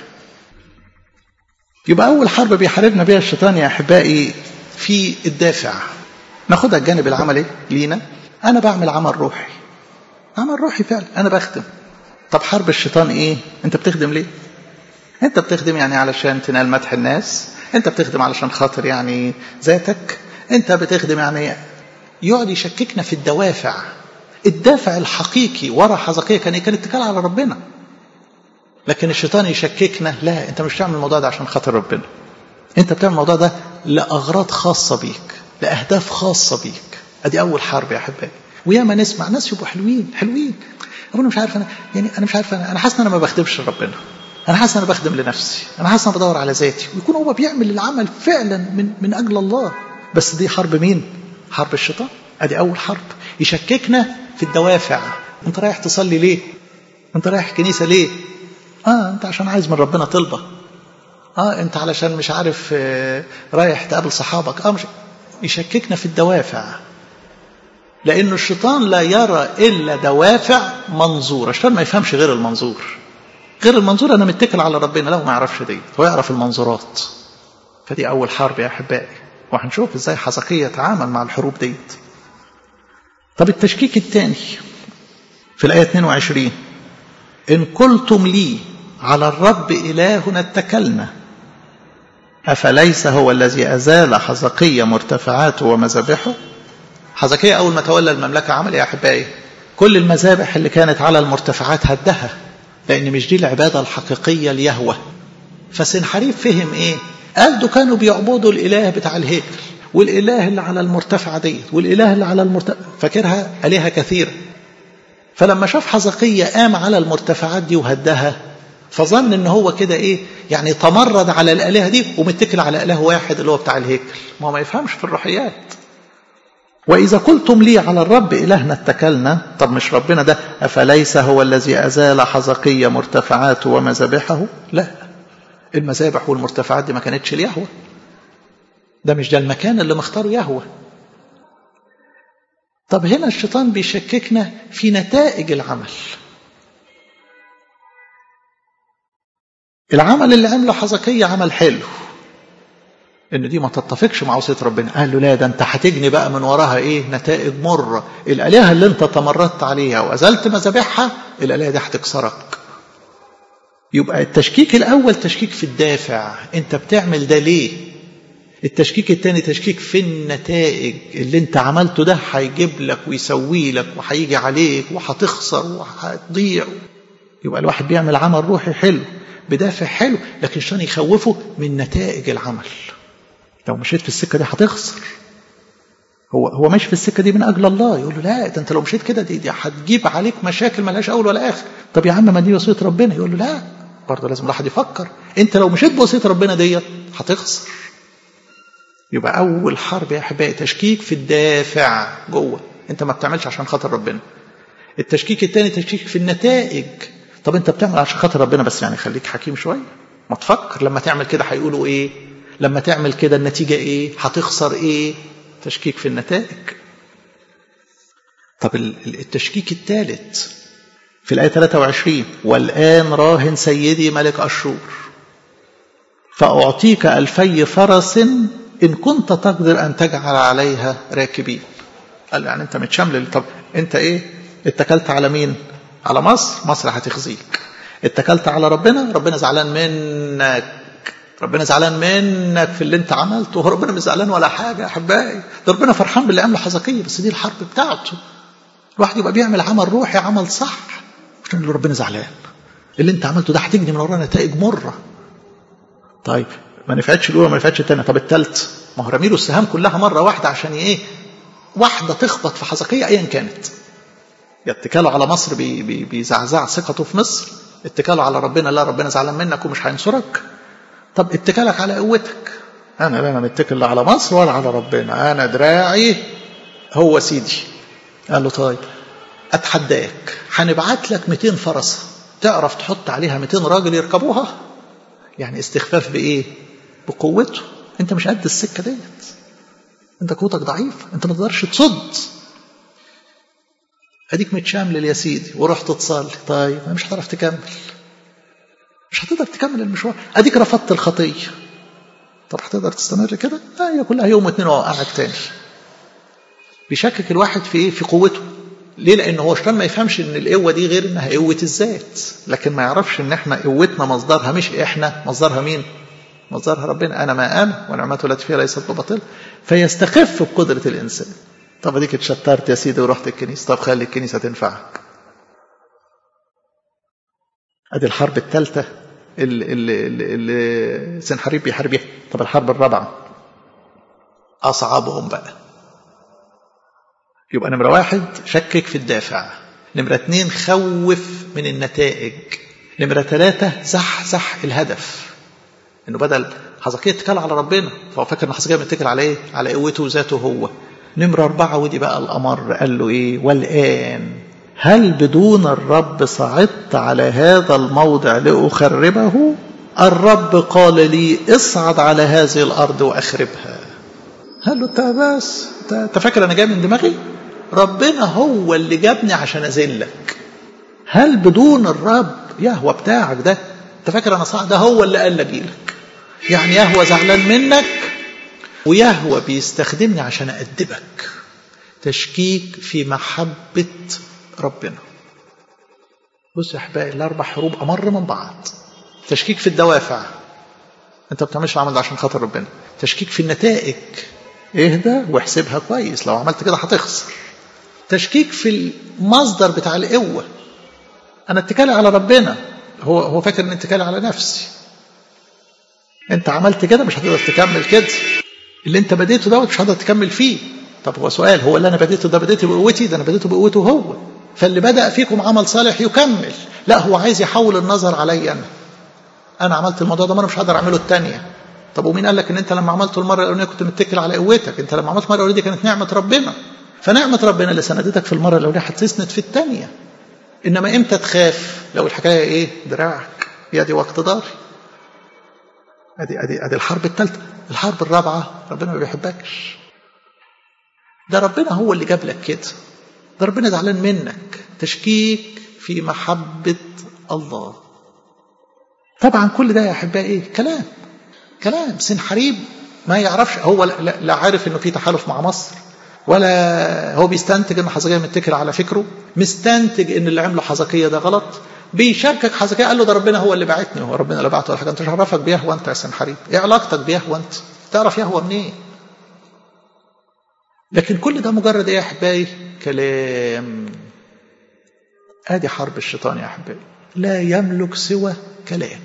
يبقى اول حرب بيحاربنا بيها الشيطان يا احبائي في الدافع ناخدها الجانب العملي لينا انا بعمل عمل روحي عمل روحي فعلا انا بخدم طب حرب الشيطان ايه انت بتخدم ليه انت بتخدم يعني علشان تنال مدح الناس انت بتخدم علشان خاطر يعني ذاتك انت بتخدم يعني يقعد يشككنا في الدوافع الدافع الحقيقي ورا حزقية كان كان اتكال على ربنا لكن الشيطان يشككنا لا انت مش بتعمل الموضوع ده عشان خاطر ربنا انت بتعمل الموضوع ده لاغراض خاصه بيك لاهداف خاصه بيك ادي اول حرب يا احبائي وياما نسمع ناس يبقوا حلوين حلوين انا مش عارف انا يعني انا مش عارف انا انا حاسس ان انا ما بخدمش ربنا انا حاسس انا بخدم لنفسي انا حاسس انا بدور على ذاتي ويكون هو بيعمل العمل فعلا من من اجل الله بس دي حرب مين حرب الشيطان ادي اول حرب يشككنا في الدوافع انت رايح تصلي ليه انت رايح كنيسه ليه اه انت عشان عايز من ربنا طلبه اه انت علشان مش عارف آه رايح تقابل صحابك اه مش يشككنا في الدوافع لأن الشيطان لا يرى إلا دوافع منظورة الشيطان ما يفهمش غير المنظور غير المنظور أنا متكل على ربنا لا ما يعرفش دي هو يعرف المنظورات فدي أول حرب يا أحبائي وهنشوف إزاي حزقية يتعامل مع الحروب ديت طب التشكيك الثاني في الآية 22 إن قلتم لي على الرب إلهنا اتكلنا أفليس هو الذي أزال حزقية مرتفعاته ومذابحه حزقية أول ما تولى المملكة عمل يا أحبائي كل المذابح اللي كانت على المرتفعات هدها لأن مش دي العبادة الحقيقية ليهوه فسنحريف فهم إيه قال ده كانوا بيعبدوا الإله بتاع الهيكل والإله اللي على المرتفعة ديت والإله اللي على المرتفع فاكرها آلهة كثيرة فلما شاف حزقية قام على المرتفعات دي وهدها فظن ان هو كده ايه يعني تمرد على الالهه دي ومتكل على اله واحد اللي هو بتاع الهيكل ما هو ما يفهمش في الروحيات واذا قلتم لي على الرب الهنا اتكلنا طب مش ربنا ده افليس هو الذي ازال حزقية مرتفعاته ومذابحه لا المذابح والمرتفعات دي ما كانتش ليهوه ده مش ده المكان اللي مختاره يهوه طب هنا الشيطان بيشككنا في نتائج العمل العمل اللي عمله حزقية عمل حلو ان دي ما تتفقش مع وصيه ربنا قال له لا ده انت هتجني بقى من وراها ايه نتائج مره الالهه اللي انت تمردت عليها وازلت مذابحها الالهه دي هتكسرك يبقى التشكيك الاول تشكيك في الدافع انت بتعمل ده ليه التشكيك الثاني تشكيك في النتائج اللي انت عملته ده هيجيب لك ويسوي لك وهيجي عليك وهتخسر وهتضيع يبقى الواحد بيعمل عمل روحي حلو بدافع حلو لكن عشان يخوفه من نتائج العمل لو مشيت في السكه دي هتخسر هو هو ماشي في السكه دي من اجل الله يقول له لا ده انت لو مشيت كده دي, دي هتجيب عليك مشاكل ملهاش اول ولا اخر طب يا عم ما دي وصيه ربنا يقول له لا برضه لازم الواحد يفكر انت لو مشيت بوصيه ربنا ديت هتخسر يبقى اول حرب يا احبائي تشكيك في الدافع جوه انت ما بتعملش عشان خاطر ربنا التشكيك الثاني تشكيك في النتائج طب انت بتعمل عشان خاطر ربنا بس يعني خليك حكيم شويه ما تفكر لما تعمل كده هيقولوا ايه لما تعمل كده النتيجه ايه هتخسر ايه تشكيك في النتائج طب التشكيك الثالث في الآية 23 والآن راهن سيدي ملك أشور فأعطيك ألفي فرس إن كنت تقدر أن تجعل عليها راكبين قال يعني أنت متشمل طب أنت إيه اتكلت على مين على مصر مصر هتخزيك اتكلت على ربنا ربنا زعلان منك ربنا زعلان منك في اللي انت عملته هو ربنا مش زعلان ولا حاجه يا احبائي ده ربنا فرحان باللي عمله حزقيه بس دي الحرب بتاعته الواحد يبقى بيعمل عمل روحي عمل صح مش اللي ربنا زعلان اللي انت عملته ده هتجني من وراه نتائج مره طيب ما نفعتش الاولى ما نفعتش الثانيه طب الثالث ما هو رميله السهام كلها مره واحده عشان ايه واحده تخبط في حزقيه ايا كانت اتكاله على مصر بي بي بيزعزع ثقته في مصر اتكاله على ربنا لا ربنا زعلان منك ومش هينصرك طب اتكالك على قوتك انا لا انا متكل لا على مصر ولا على ربنا انا دراعي هو سيدي قال له طيب اتحداك هنبعت لك 200 فرسه تعرف تحط عليها 200 راجل يركبوها يعني استخفاف بايه بقوته انت مش قد السكه ديت انت قوتك ضعيف انت ما تقدرش تصد اديك متشامل يا سيدي ورحت تصلي طيب مش هتعرف تكمل مش هتقدر تكمل المشوار اديك رفضت الخطيه طب هتقدر تستمر كده لا هي كلها يوم واثنين واوقعك تاني بيشكك الواحد في ايه في قوته ليه لان هو شلون ما يفهمش ان القوه دي غير انها قوه الذات لكن ما يعرفش ان احنا قوتنا مصدرها مش احنا مصدرها مين مصدرها ربنا انا ما انا ونعمته التي فيها ليست بباطل فيستخف بقدره الانسان طب اديك اتشطرت يا سيدي ورحت الكنيسه طب خلي الكنيسه تنفعك ادي الحرب الثالثه اللي, اللي, اللي, اللي سنحريب بيحارب بيها طب الحرب الرابعه اصعبهم بقى يبقى نمره واحد شكك في الدافع نمره اتنين خوف من النتائج نمرة ثلاثة زحزح الهدف انه بدل حزقية اتكل على ربنا فهو فاكر ان حزقية متكل على ايه؟ على قوته وذاته هو نمرة أربعة ودي بقى الأمر قال له إيه والآن هل بدون الرب صعدت على هذا الموضع لأخربه الرب قال لي اصعد على هذه الأرض وأخربها قال له انت بس انت فاكر انا جاي من دماغي ربنا هو اللي جابني عشان اذلك هل بدون الرب يهوى بتاعك ده انت فاكر انا صح ده هو اللي قال لك يعني يهوى زعلان منك ويهوى بيستخدمني عشان أدبك تشكيك في محبة ربنا بص يا أحبائي الأربع حروب أمر من بعض تشكيك في الدوافع أنت ما بتعملش العمل ده عشان خاطر ربنا تشكيك في النتائج اهدى واحسبها كويس لو عملت كده هتخسر تشكيك في المصدر بتاع القوة أنا اتكالي على ربنا هو هو فاكر إن اتكالي على نفسي أنت عملت كده مش هتقدر تكمل كده اللي انت بديته دوت مش هتقدر تكمل فيه طب هو سؤال هو اللي انا بديته ده بديته بقوتي ده انا بديته بقوته هو فاللي بدا فيكم عمل صالح يكمل لا هو عايز يحول النظر علي انا انا عملت الموضوع ده ما انا مش هقدر اعمله الثانيه طب ومين قال لك ان انت لما عملته المره الاولانيه كنت متكل على قوتك انت لما عملت المره الاولانيه كانت نعمه ربنا فنعمه ربنا اللي سندتك في المره الاولانيه هتسند في الثانيه انما امتى تخاف لو الحكايه ايه دراعك يدي واقتداري ادي ادي ادي الحرب الثالثه الحرب الرابعه ربنا ما بيحبكش ده ربنا هو اللي جاب لك كده ده ربنا زعلان منك تشكيك في محبه الله طبعا كل ده يا احبائي ايه كلام كلام سنحريب ما يعرفش هو لا, لا عارف انه في تحالف مع مصر ولا هو بيستنتج ان حزقية متكل على فكره مستنتج ان اللي عمله حزقية ده غلط بيشاركك حزقية قال له ده ربنا هو اللي بعتني هو ربنا اللي بعته ولا حاجه انت مش عرفك بيهوى انت يا سنحريب ايه علاقتك بيهوى انت تعرف يهوى منين لكن كل ده مجرد ايه يا احبائي كلام ادي حرب الشيطان يا احبائي لا يملك سوى كلام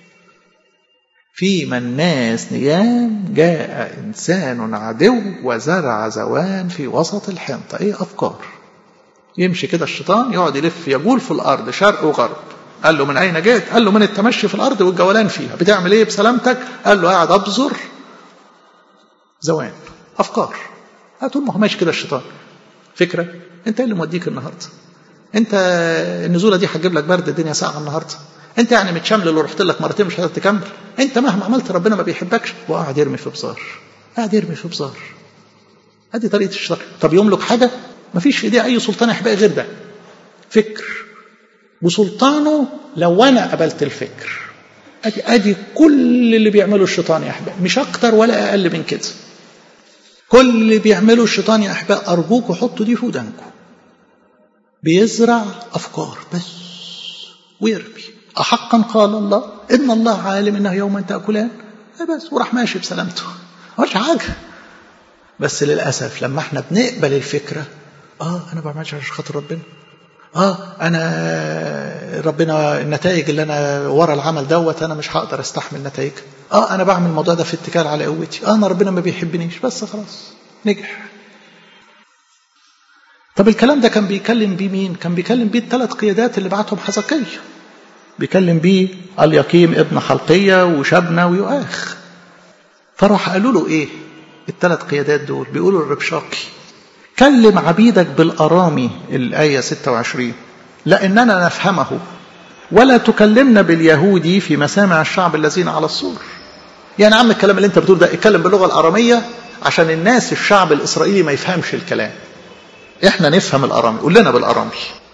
فيما الناس نيام جاء إنسان عدو وزرع زوان في وسط الحنطة إيه أفكار يمشي كده الشيطان يقعد يلف يجول في الأرض شرق وغرب قال له من أين جئت قال له من التمشي في الأرض والجولان فيها بتعمل إيه بسلامتك قال له قاعد أبزر زوان أفكار طول ما هو ماشي كده الشيطان فكرة أنت اللي موديك النهاردة أنت النزولة دي هتجيب لك برد الدنيا ساعة النهارده انت يعني متشمل لو رحت لك مرتين مش هتقدر تكمل انت مهما عملت ربنا ما بيحبكش وقاعد يرمي في بزار قاعد يرمي في بزار ادي طريقه الشيطان طب يملك حاجه ما فيش في ايديه اي سلطان يا احبائي غير ده فكر وسلطانه لو انا قبلت الفكر ادي ادي كل اللي بيعمله الشيطان يا احبائي مش اكتر ولا اقل من كده كل اللي بيعمله الشيطان يا احبائي ارجوكوا حطوا دي في ودانكم بيزرع افكار بس ويرمي أحقا قال الله إن الله عالم إنه يوما تأكلان بس وراح ماشي بسلامته مش حاجة بس للأسف لما احنا بنقبل الفكرة آه أنا ما بعملش عشان خاطر ربنا آه أنا ربنا النتائج اللي أنا ورا العمل دوت أنا مش هقدر أستحمل نتائج آه أنا بعمل الموضوع ده في اتكال على قوتي آه أنا ربنا ما بيحبنيش بس خلاص نجح طب الكلام ده كان بيكلم بيه مين؟ كان بيكلم بيه الثلاث قيادات اللي بعتهم حزقية بيكلم بيه اليقيم ابن حلقية وشبنة ويؤاخ فراح قالوا له ايه الثلاث قيادات دول بيقولوا الربشاقي كلم عبيدك بالأرامي الآية 26 لأننا نفهمه ولا تكلمنا باليهودي في مسامع الشعب الذين على السور يعني عم الكلام اللي انت بتقول ده اتكلم باللغة الأرامية عشان الناس الشعب الإسرائيلي ما يفهمش الكلام احنا نفهم الأرامي قول لنا بالأرامي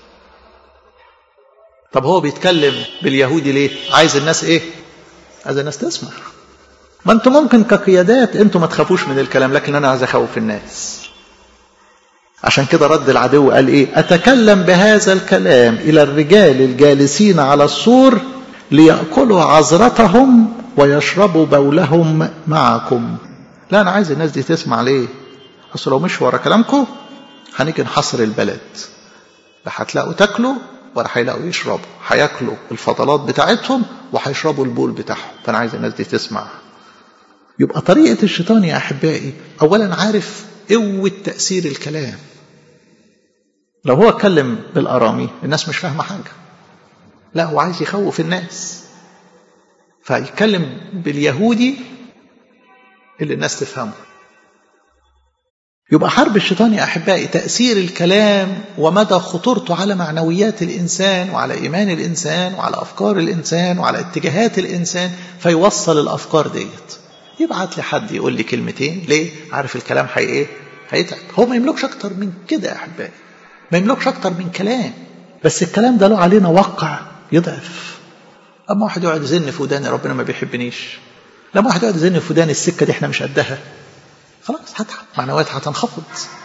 طب هو بيتكلم باليهودي ليه عايز الناس ايه عايز الناس تسمع ما انتم ممكن كقيادات انتم ما تخافوش من الكلام لكن انا عايز اخوف الناس عشان كده رد العدو قال ايه اتكلم بهذا الكلام الى الرجال الجالسين على السور ليأكلوا عذرتهم ويشربوا بولهم معكم لا انا عايز الناس دي تسمع ليه اصل لو مش ورا كلامكم هنيجي نحصر البلد لا هتلاقوا تاكلوا ولا هيلاقوا يشربوا هياكلوا الفضلات بتاعتهم وهيشربوا البول بتاعهم فانا عايز الناس دي تسمع يبقى طريقة الشيطان يا أحبائي أولا عارف قوة تأثير الكلام لو هو اتكلم بالأرامي الناس مش فاهمة حاجة لا هو عايز يخوف الناس فيتكلم باليهودي اللي الناس تفهمه يبقى حرب الشيطان يا أحبائي تأثير الكلام ومدى خطورته على معنويات الإنسان وعلى إيمان الإنسان وعلى أفكار الإنسان وعلى اتجاهات الإنسان فيوصل الأفكار ديت يبعت لي حد يقول لي كلمتين ليه عارف الكلام حي ايه هيتعب هو ما يملكش أكتر من كده يا أحبائي ما يملكش أكتر من كلام بس الكلام ده له علينا وقع يضعف أما واحد يقعد يزن في وداني ربنا ما بيحبنيش لما واحد يقعد يزن في وداني السكة دي احنا مش قدها خلاص هتعب معنويات هتنخفض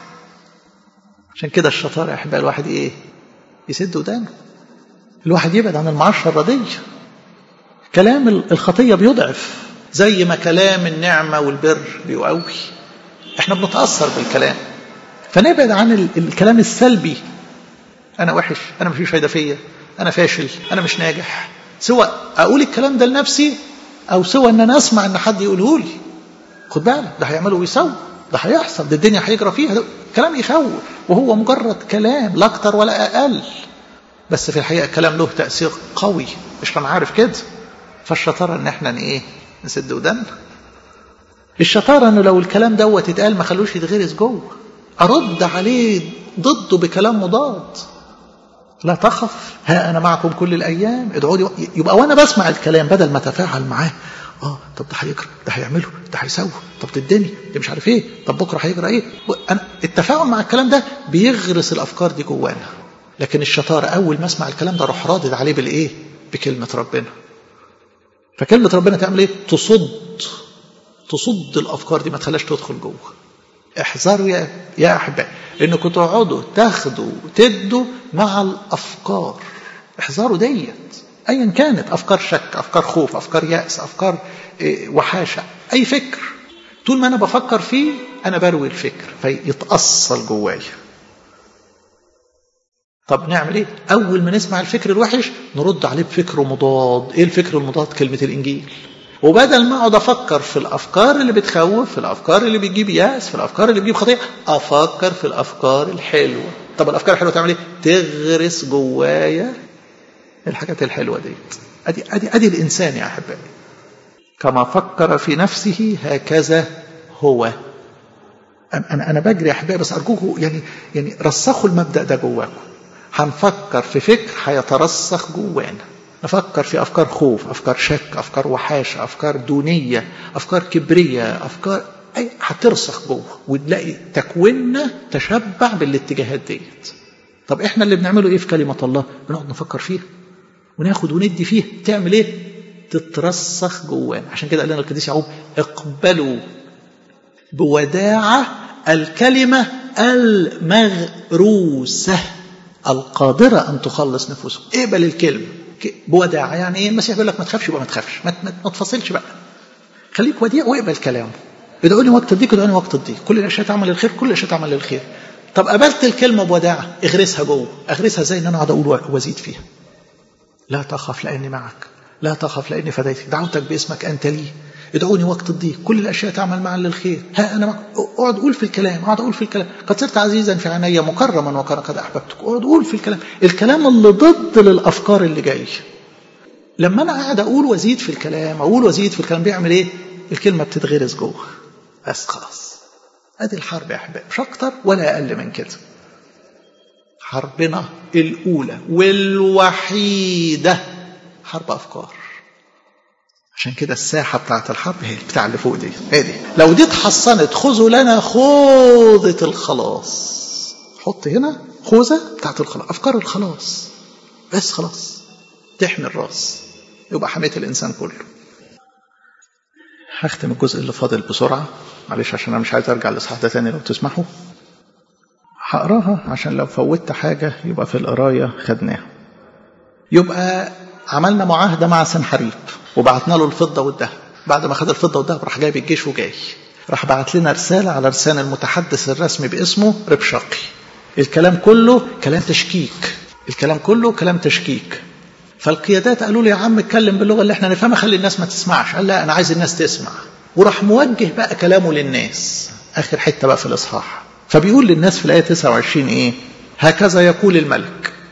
عشان كده الشطارة يا أحبائي الواحد إيه يسد ودانه الواحد يبعد عن المعاشرة الردية كلام الخطية بيضعف زي ما كلام النعمة والبر بيقوي احنا بنتأثر بالكلام فنبعد عن الكلام السلبي أنا وحش أنا مفيش فايدة فيا أنا فاشل أنا مش ناجح سواء أقول الكلام ده لنفسي أو سواء أن أنا أسمع أن حد يقوله لي خد بالك ده هيعمله ويسوي ده هيحصل ده الدنيا هيجرى فيها ده كلام يخوف وهو مجرد كلام لا أكتر ولا أقل بس في الحقيقة الكلام له تأثير قوي مش أنا عارف كده فالشطارة إن إحنا إيه نسد ودنا الشطارة إنه لو الكلام دوت اتقال ما خلوش يتغرس جوه أرد عليه ضده بكلام مضاد لا تخف ها أنا معكم كل الأيام ادعوا لي يبقى وأنا بسمع الكلام بدل ما أتفاعل معاه اه طب ده هيجرى ده هيعمله ده هيسوي طب تدني ده مش عارف ايه طب بكره هيجرى ايه انا التفاعل مع الكلام ده بيغرس الافكار دي جوانا لكن الشطاره اول ما اسمع الكلام ده اروح رادد عليه بالايه بكلمه ربنا فكلمه ربنا تعمل ايه تصد تصد الافكار دي ما تخليهاش تدخل جوه احذروا يا يا احبائي انكم تقعدوا تاخدوا تدوا مع الافكار احذروا ديت ايا كانت افكار شك افكار خوف افكار ياس افكار وحاشه اي فكر طول ما انا بفكر فيه انا بروي الفكر فيتاصل جوايا طب نعمل ايه اول ما نسمع الفكر الوحش نرد عليه بفكر مضاد ايه الفكر المضاد كلمه الانجيل وبدل ما اقعد افكر في الافكار اللي بتخوف في الافكار اللي بتجيب ياس في الافكار اللي بتجيب خطيه افكر في الافكار الحلوه طب الافكار الحلوه تعمل ايه تغرس جوايا الحاجات الحلوه ديت ادي ادي ادي الانسان يا احبائي كما فكر في نفسه هكذا هو انا انا بجري يا احبائي بس ارجوكم يعني يعني رسخوا المبدا ده جواكم هنفكر في فكر هيترسخ جوانا نفكر في افكار خوف افكار شك افكار وحاشه افكار دونيه افكار كبريه افكار اي هترسخ جوه وتلاقي تكويننا تشبع بالاتجاهات ديت طب احنا اللي بنعمله ايه في كلمه الله بنقعد نفكر فيها وناخد وندي فيها تعمل ايه تترسخ جوانا عشان كده قال لنا القديس يعقوب اقبلوا بوداعه الكلمه المغروسه القادره ان تخلص نفوسكم اقبل الكلمه بوداعه يعني ايه المسيح بيقول لك ما تخافش يبقى ما تخافش ما, ما, ما تفصلش بقى خليك وديع واقبل كلامه ادعوني وقت الضيق ادعوني وقت الضيق كل الاشياء تعمل للخير كل الاشياء تعمل للخير طب قبلت الكلمه بوداعه اغرسها جوه اغرسها ازاي ان انا اقعد اقول وازيد فيها لا تخف لاني معك لا تخف لاني فديتك دعوتك باسمك انت لي ادعوني وقت الضيق كل الاشياء تعمل معا للخير ها انا معك اقعد قول في الكلام اقعد اقول في الكلام قد صرت عزيزا في عيني مكرما وكان قد احببتك اقعد قول في الكلام الكلام اللي ضد للافكار اللي جايه لما انا قاعد اقول وازيد في الكلام اقول وازيد في الكلام بيعمل ايه الكلمه بتتغرس جوه بس خلاص ادي الحرب يا احبائي مش اكتر ولا اقل من كده حربنا الاولى والوحيده حرب افكار عشان كده الساحه بتاعت الحرب هي بتاع اللي فوق دي هي دي لو دي اتحصنت خذوا لنا خوذه الخلاص حط هنا خوذه بتاعت الخلاص افكار الخلاص بس خلاص تحمي الراس يبقى حميت الانسان كله هختم الجزء اللي فاضل بسرعه معلش عشان انا مش عايز ارجع للاصحاح ده تاني لو تسمحوا هقراها عشان لو فوتت حاجه يبقى في القرايه خدناها يبقى عملنا معاهده مع سنحريب وبعتنا له الفضه والذهب بعد ما خد الفضه والذهب راح جايب الجيش وجاي راح بعت لنا رساله على لسان المتحدث الرسمي باسمه ربشاقي الكلام كله كلام تشكيك الكلام كله كلام تشكيك فالقيادات قالوا له يا عم اتكلم باللغه اللي احنا نفهمها خلي الناس ما تسمعش قال لا انا عايز الناس تسمع وراح موجه بقى كلامه للناس اخر حته بقى في الاصحاح فبيقول للناس في الايه 29 ايه هكذا يقول الملك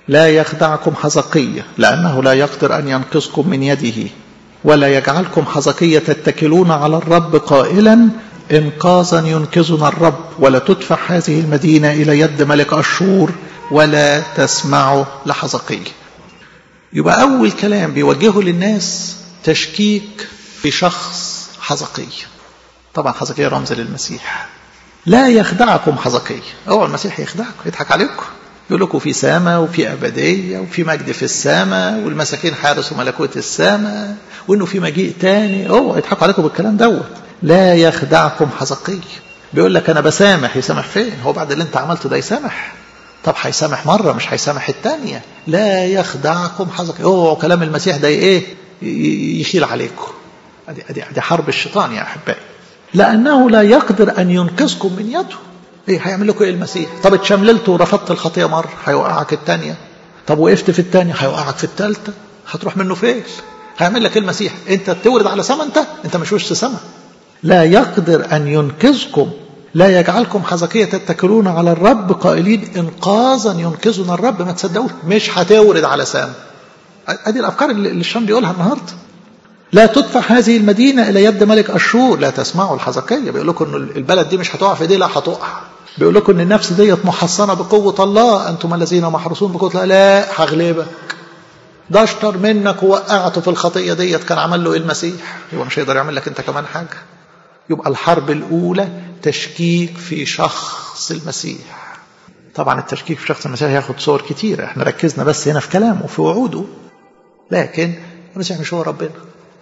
لا يخدعكم حزقية لأنه لا يقدر أن ينقذكم من يده ولا يجعلكم حزقية تتكلون على الرب قائلا إنقاذا ينقذنا الرب ولا تدفع هذه المدينة إلى يد ملك أشور ولا تسمعوا لحزقية يبقى أول كلام بيوجهه للناس تشكيك في شخص حزقية طبعا حزقية رمز للمسيح لا يخدعكم حزقية هو المسيح يخدعكم يضحك عليكم يقول لكم في سماء وفي أبدية وفي مجد في السماء والمساكين حارسوا ملكوت السماء وإنه في مجيء تاني هو يضحكوا عليكم بالكلام دوت لا يخدعكم حزقية بيقول لك أنا بسامح يسامح فين هو بعد اللي أنت عملته ده يسامح طب هيسامح مرة مش هيسامح التانية لا يخدعكم حزقية هو كلام المسيح ده إيه يخيل عليكم ادي ادي ادي حرب الشيطان يا احبائي لانه لا يقدر ان ينقذكم من يده ايه هيعمل لكم ايه المسيح طب اتشمللت ورفضت الخطيه مره هيوقعك الثانيه طب وقفت في الثانيه هيوقعك في الثالثه هتروح منه فين هيعمل لك ايه المسيح انت تورد على سما انت انت مش وش سما لا يقدر ان ينقذكم لا يجعلكم حزقية تتكلون على الرب قائلين انقاذا ينقذنا الرب ما تصدقوش مش هتورد على سما ادي الافكار اللي الشام بيقولها النهارده لا تدفع هذه المدينة إلى يد ملك أشور لا تسمعوا الحزقية بيقول لكم أن البلد دي مش هتقع في ايديه لا هتقع بيقول لكم أن النفس ديت محصنة بقوة الله أنتم الذين محروسون بقوة الله لا هغلبك ده اشطر منك ووقعته في الخطية ديت كان عمل له إيه المسيح يبقى مش هيقدر يعمل لك أنت كمان حاجة يبقى الحرب الأولى تشكيك في شخص المسيح طبعا التشكيك في شخص المسيح هياخد صور كتيرة احنا ركزنا بس هنا في كلامه في وعوده لكن المسيح مش هو ربنا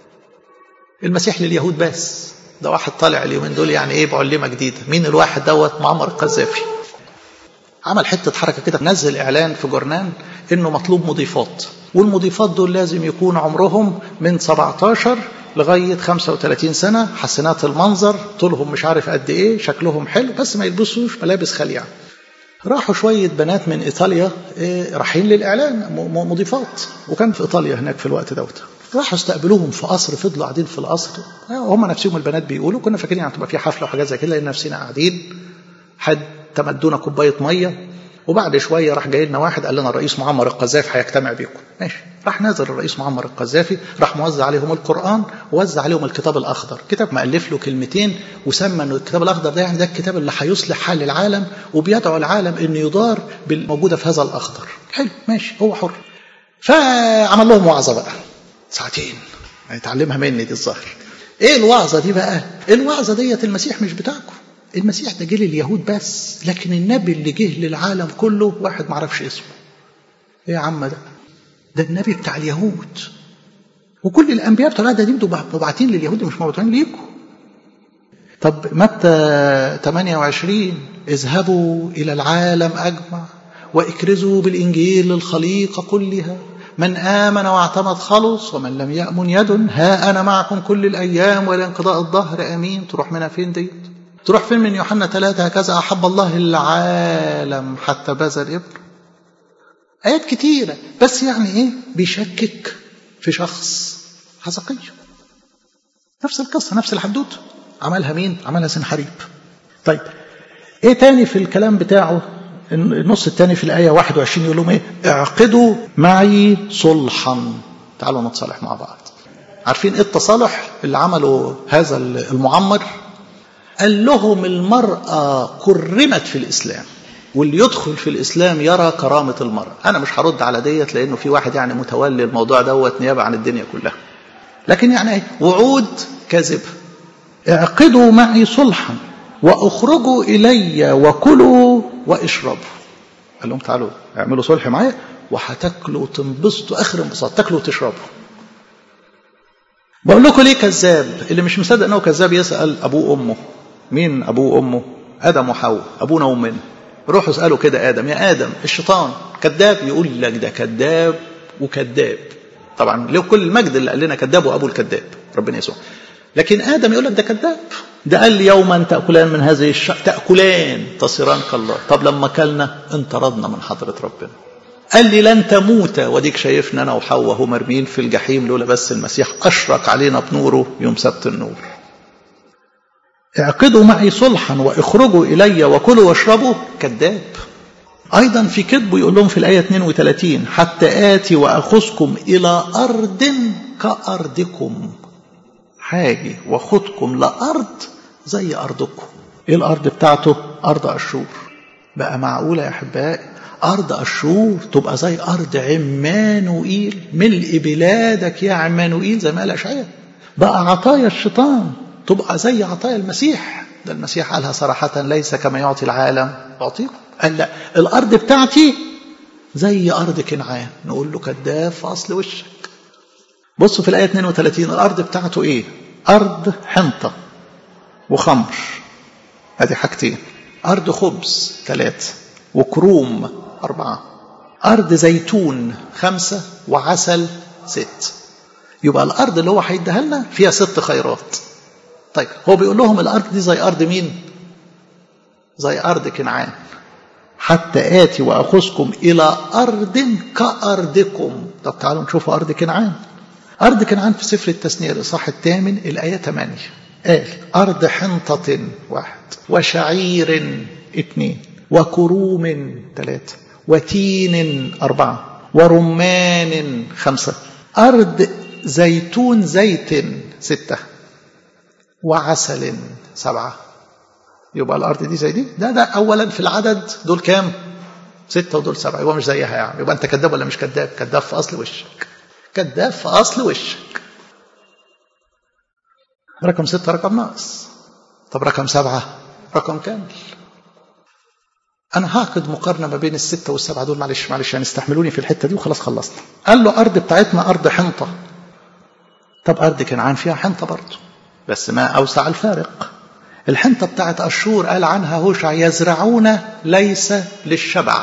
المسيح لليهود بس ده واحد طالع اليومين دول يعني ايه بعلمه جديده مين الواحد دوت معمر القذافي عمل حته حركه كده نزل اعلان في جورنان انه مطلوب مضيفات والمضيفات دول لازم يكون عمرهم من 17 لغايه 35 سنه حسنات المنظر طولهم مش عارف قد ايه شكلهم حلو بس ما يلبسوش ملابس خليعه راحوا شوية بنات من إيطاليا إيه رايحين للإعلان مضيفات وكان في إيطاليا هناك في الوقت دوت راحوا استقبلوهم في قصر فضلوا قاعدين في القصر هم نفسهم البنات بيقولوا كنا فاكرين هتبقى في حفله وحاجات زي كده لقينا نفسنا قاعدين حد تمدونا كوبايه ميه وبعد شويه راح جاي لنا واحد قال لنا الرئيس معمر القذافي هيجتمع بيكم ماشي راح نازل الرئيس معمر القذافي راح موزع عليهم القران ووزع عليهم الكتاب الاخضر كتاب مؤلف له كلمتين وسمى انه الكتاب الاخضر ده يعني ده الكتاب اللي هيصلح حال العالم وبيدعو العالم انه يدار بالموجوده في هذا الاخضر حلو ماشي هو حر فعمل لهم وعظه بقى ساعتين هيتعلمها مني دي الظاهر ايه الوعظه دي بقى الوعظه ديت المسيح مش بتاعكم المسيح ده جه لليهود بس لكن النبي اللي جه للعالم كله واحد ما عرفش اسمه ايه يا عم ده ده النبي بتاع اليهود وكل الانبياء بتوع العهد القديم دول مبعوثين لليهود مش مبعوثين ليكم طب متى 28 اذهبوا الى العالم اجمع واكرزوا بالانجيل للخليقه كلها من آمن واعتمد خلص ومن لم يأمن يد ها أنا معكم كل الأيام وإلى انقضاء الظهر أمين تروح منها فين دي تروح فين من يوحنا ثلاثة هكذا أحب الله العالم حتى بذل ابنه آيات كتيرة بس يعني إيه بيشكك في شخص حزقية نفس القصة نفس الحدوتة عملها مين عملها سنحريب طيب ايه تاني في الكلام بتاعه النص الثاني في الآية 21 يقول لهم إيه؟ اعقدوا معي صلحا تعالوا نتصالح مع بعض عارفين إيه التصالح اللي عمله هذا المعمر قال لهم المرأة كرمت في الإسلام واللي يدخل في الإسلام يرى كرامة المرأة أنا مش هرد على ديت لأنه في واحد يعني متولي الموضوع دوت نيابة عن الدنيا كلها لكن يعني إيه؟ وعود كاذبة اعقدوا معي صلحا واخرجوا الي وكلوا واشربوا قال لهم تعالوا اعملوا صلح معايا وهتاكلوا وتنبسطوا اخر انبساط تاكلوا وتشربوا بقول لكم ليه كذاب اللي مش مصدق انه كذاب يسال ابوه وامه مين ابوه وامه ادم وحواء ابونا وامنا روحوا اسالوا كده ادم يا ادم الشيطان كذاب يقول لك ده كذاب وكذاب طبعا له كل المجد اللي قال لنا كذاب وابو الكذاب ربنا يسوع لكن ادم يقول لك ده كذاب ده قال لي يوما تاكلان من هذه الش... تاكلان تصيران كالله طب لما اكلنا انطردنا من حضره ربنا قال لي لن تموت وديك شايفنا انا وحواء هو مرمين في الجحيم لولا بس المسيح اشرق علينا بنوره يوم سبت النور اعقدوا معي صلحا واخرجوا الي وكلوا واشربوا كذاب أيضا في كتبه يقول لهم في الآية 32 حتى آتي وأخذكم إلى أرض كأرضكم حاجي وأخذكم لأرض زي أرضكم إيه الأرض بتاعته أرض أشور بقى معقولة يا أحبائي أرض أشور تبقى زي أرض عمانوئيل ملء بلادك يا عمانوئيل زي ما قال أشعياء بقى عطايا الشيطان تبقى زي عطايا المسيح ده المسيح قالها صراحة ليس كما يعطي العالم يعطيكم قال لا الأرض بتاعتي زي أرض كنعان نقول له كذاب في أصل وشك بصوا في الآية 32 الأرض بتاعته إيه أرض حنطة وخمر ادي حاجتين أرض خبز ثلاثة وكروم أربعة أرض زيتون خمسة وعسل ست يبقى الأرض اللي هو هيديها لنا فيها ست خيرات طيب هو بيقول لهم الأرض دي زي أرض مين زي أرض كنعان حتى آتي وأخذكم إلى أرض كأرضكم طب تعالوا نشوف أرض كنعان أرض كنعان في سفر التثنية الإصحاح الثامن الآية 8 قال أرض حنطة واحد وشعير اثنين وكروم ثلاثة وتين أربعة ورمان خمسة أرض زيتون زيت ستة وعسل سبعة يبقى الأرض دي زي دي ده ده أولا في العدد دول كام ستة ودول سبعة يبقى مش زيها يعني يبقى أنت كذاب ولا مش كذاب كذاب في أصل وشك كذاب في أصل وشك رقم ستة رقم ناقص طب رقم سبعة رقم كامل أنا هعقد مقارنة ما بين الستة والسبعة دول معلش معلش يعني استحملوني في الحتة دي وخلاص خلصنا قال له أرض بتاعتنا أرض حنطة طب أرض كنعان فيها حنطة برضه بس ما أوسع الفارق الحنطة بتاعت أشور قال عنها هوشع يزرعون ليس للشبع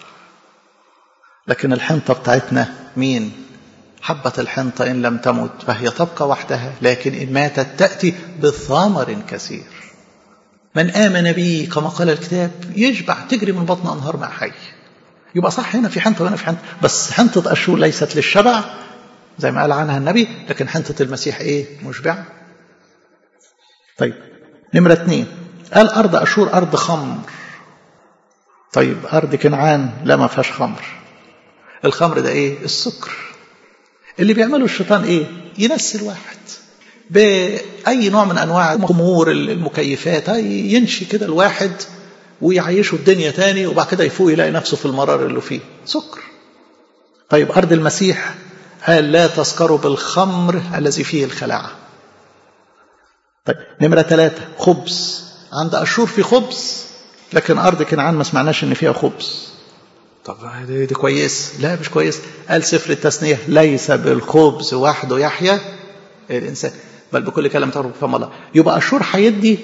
لكن الحنطة بتاعتنا مين حبة الحنطة إن لم تمت فهي تبقى وحدها لكن إن ماتت تأتي بثمر كثير من آمن بي كما قال الكتاب يشبع تجري من بطن أنهار ماء حي يبقى صح هنا في حنطة وهنا في حنطة بس حنطة أشور ليست للشبع زي ما قال عنها النبي لكن حنطة المسيح إيه مشبعة طيب نمرة اثنين قال أرض أشور أرض خمر طيب أرض كنعان لا ما فيهاش خمر الخمر ده إيه السكر اللي بيعمله الشيطان إيه ينسي الواحد بأي نوع من أنواع الخمور المكيفات ينشي كده الواحد ويعيشه الدنيا تاني وبعد كده يفوق يلاقي نفسه في المرار اللي فيه سكر طيب أرض المسيح قال لا تسكروا بالخمر الذي فيه الخلاعة طيب نمرة ثلاثة خبز عند أشور في خبز لكن أرض كنعان ما سمعناش إن فيها خبز طب دي, دي كويس لا مش كويس قال سفر التثنية ليس بالخبز وحده يحيى الإنسان بل بكل كلام تغرب فم الله يبقى أشور هيدي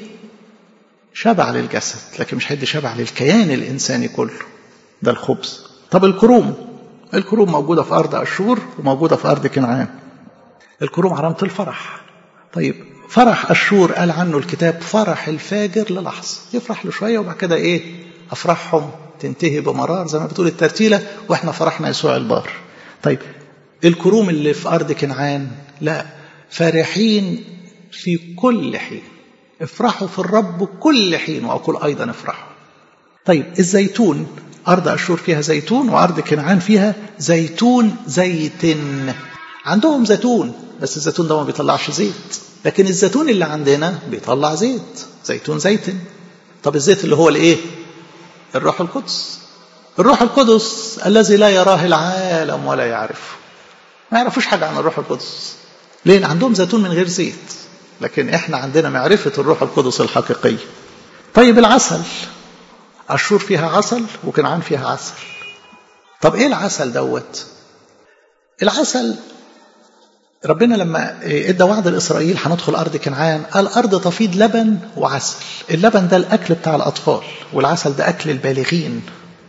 شبع للجسد لكن مش هيدي شبع للكيان الإنساني كله ده الخبز طب الكروم الكروم موجودة في أرض أشور وموجودة في أرض كنعان الكروم علامة الفرح طيب فرح أشور قال عنه الكتاب فرح الفاجر للحظة يفرح له شوية وبعد كده إيه أفرحهم تنتهي بمرار زي ما بتقول الترتيلة وإحنا فرحنا يسوع البار طيب الكروم اللي في أرض كنعان لا فرحين في كل حين افرحوا في الرب كل حين وأقول أيضا افرحوا طيب الزيتون أرض أشور فيها زيتون وأرض كنعان فيها زيتون زيتن عندهم زيتون بس الزيتون ده ما بيطلعش زيت لكن الزيتون اللي عندنا بيطلع زيت زيتون زيتن طب الزيت اللي هو الايه الروح القدس الروح القدس الذي لا يراه العالم ولا يعرفه ما يعرفوش حاجة عن الروح القدس ليه عندهم زيتون من غير زيت لكن احنا عندنا معرفة الروح القدس الحقيقية طيب العسل أشور فيها عسل وكنعان فيها عسل طب ايه العسل دوت العسل ربنا لما ادى وعد لاسرائيل هندخل ارض كنعان قال ارض تفيض لبن وعسل اللبن ده الاكل بتاع الاطفال والعسل ده اكل البالغين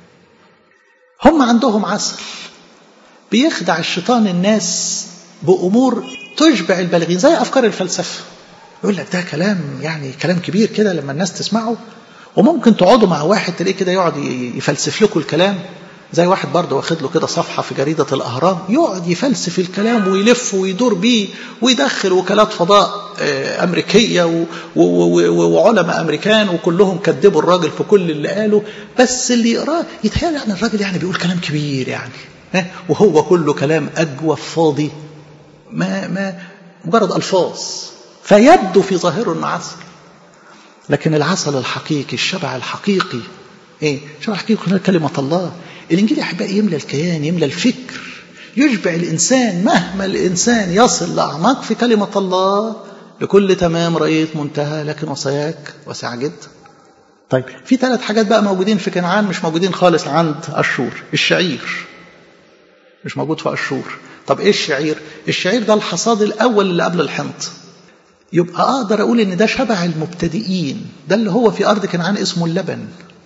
هم عندهم عسل بيخدع الشيطان الناس بامور تشبع البالغين زي افكار الفلسفه يقول لك ده كلام يعني كلام كبير كده لما الناس تسمعه وممكن تقعدوا مع واحد تلاقيه كده يقعد يفلسف لكم الكلام زي واحد برضه واخد له كده صفحة في جريدة الأهرام يقعد يفلسف الكلام ويلف ويدور بيه ويدخل وكالات فضاء أمريكية وعلماء أمريكان وكلهم كذبوا الراجل في كل اللي قاله بس اللي يقراه يتهيأ يعني الراجل يعني بيقول كلام كبير يعني وهو كله كلام أجوف فاضي ما ما مجرد ألفاظ فيبدو في ظاهره انه عسل لكن العسل الحقيقي الشبع الحقيقي ايه الشبع الحقيقي كلمة الله الانجيل يا احبائي يملى الكيان يملى الفكر يشبع الانسان مهما الانسان يصل لاعماق في كلمة الله لكل تمام رأيت منتهى لكن وصاياك واسعة جدا طيب في ثلاث حاجات بقى موجودين في كنعان مش موجودين خالص عند أشور الشعير مش موجود في أشور طب ايه الشعير الشعير ده الحصاد الاول اللي قبل الحنط يبقى اقدر اقول ان ده شبع المبتدئين ده اللي هو في ارض كنعان اسمه اللبن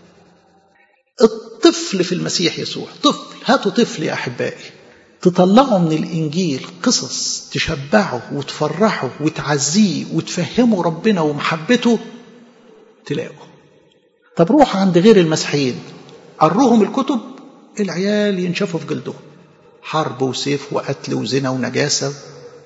الطفل في المسيح يسوع طفل هاتوا طفل يا احبائي تطلعوا من الانجيل قصص تشبعه وتفرحه وتعزيه وتفهمه ربنا ومحبته تلاقوا طب روح عند غير المسيحيين قروهم الكتب العيال ينشفوا في جلدهم حرب وسيف وقتل وزنا ونجاسة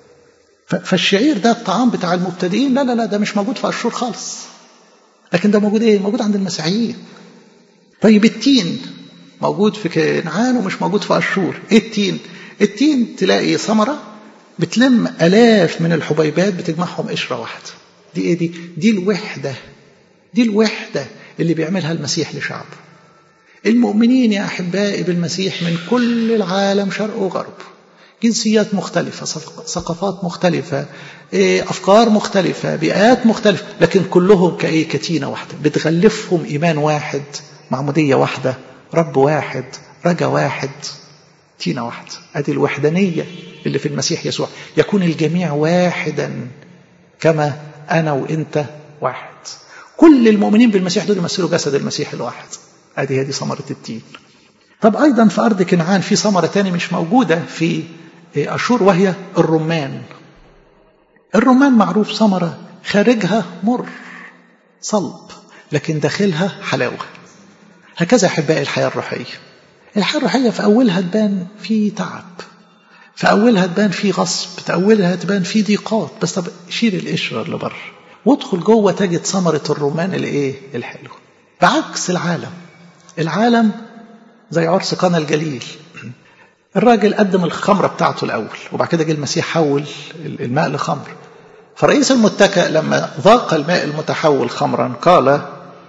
فالشعير ده الطعام بتاع المبتدئين لا لا لا ده مش موجود في أشور خالص لكن ده موجود ايه موجود عند المسيحيين طيب التين موجود في كنعان ومش موجود في أشور ايه التين التين تلاقي ثمرة بتلم ألاف من الحبيبات بتجمعهم قشرة واحدة دي ايه دي دي الوحدة دي الوحدة اللي بيعملها المسيح لشعبه المؤمنين يا أحبائي بالمسيح من كل العالم شرق وغرب جنسيات مختلفة ثقافات مختلفة أفكار مختلفة بيئات مختلفة لكن كلهم كأي كتينة واحدة بتغلفهم إيمان واحد معمودية واحدة رب واحد رجا واحد تينة واحدة أدي الوحدانية اللي في المسيح يسوع يكون الجميع واحدا كما أنا وإنت واحد كل المؤمنين بالمسيح دول يمثلوا جسد المسيح الواحد ادي هذه ثمرة التين طب أيضا في أرض كنعان في ثمرة تاني مش موجودة في أشور وهي الرمان الرمان معروف ثمرة خارجها مر صلب لكن داخلها حلاوة هكذا أحبائي الحياة الروحية الحياة الروحية في أولها تبان في تعب في أولها تبان في غصب في أولها تبان في ضيقات بس طب شيل القشرة اللي بره وادخل جوه تجد ثمرة الرمان الايه الحلو بعكس العالم العالم زي عرس قنا الجليل الراجل قدم الخمرة بتاعته الأول وبعد كده جه المسيح حول الماء لخمر فرئيس المتكأ لما ذاق الماء المتحول خمرا قال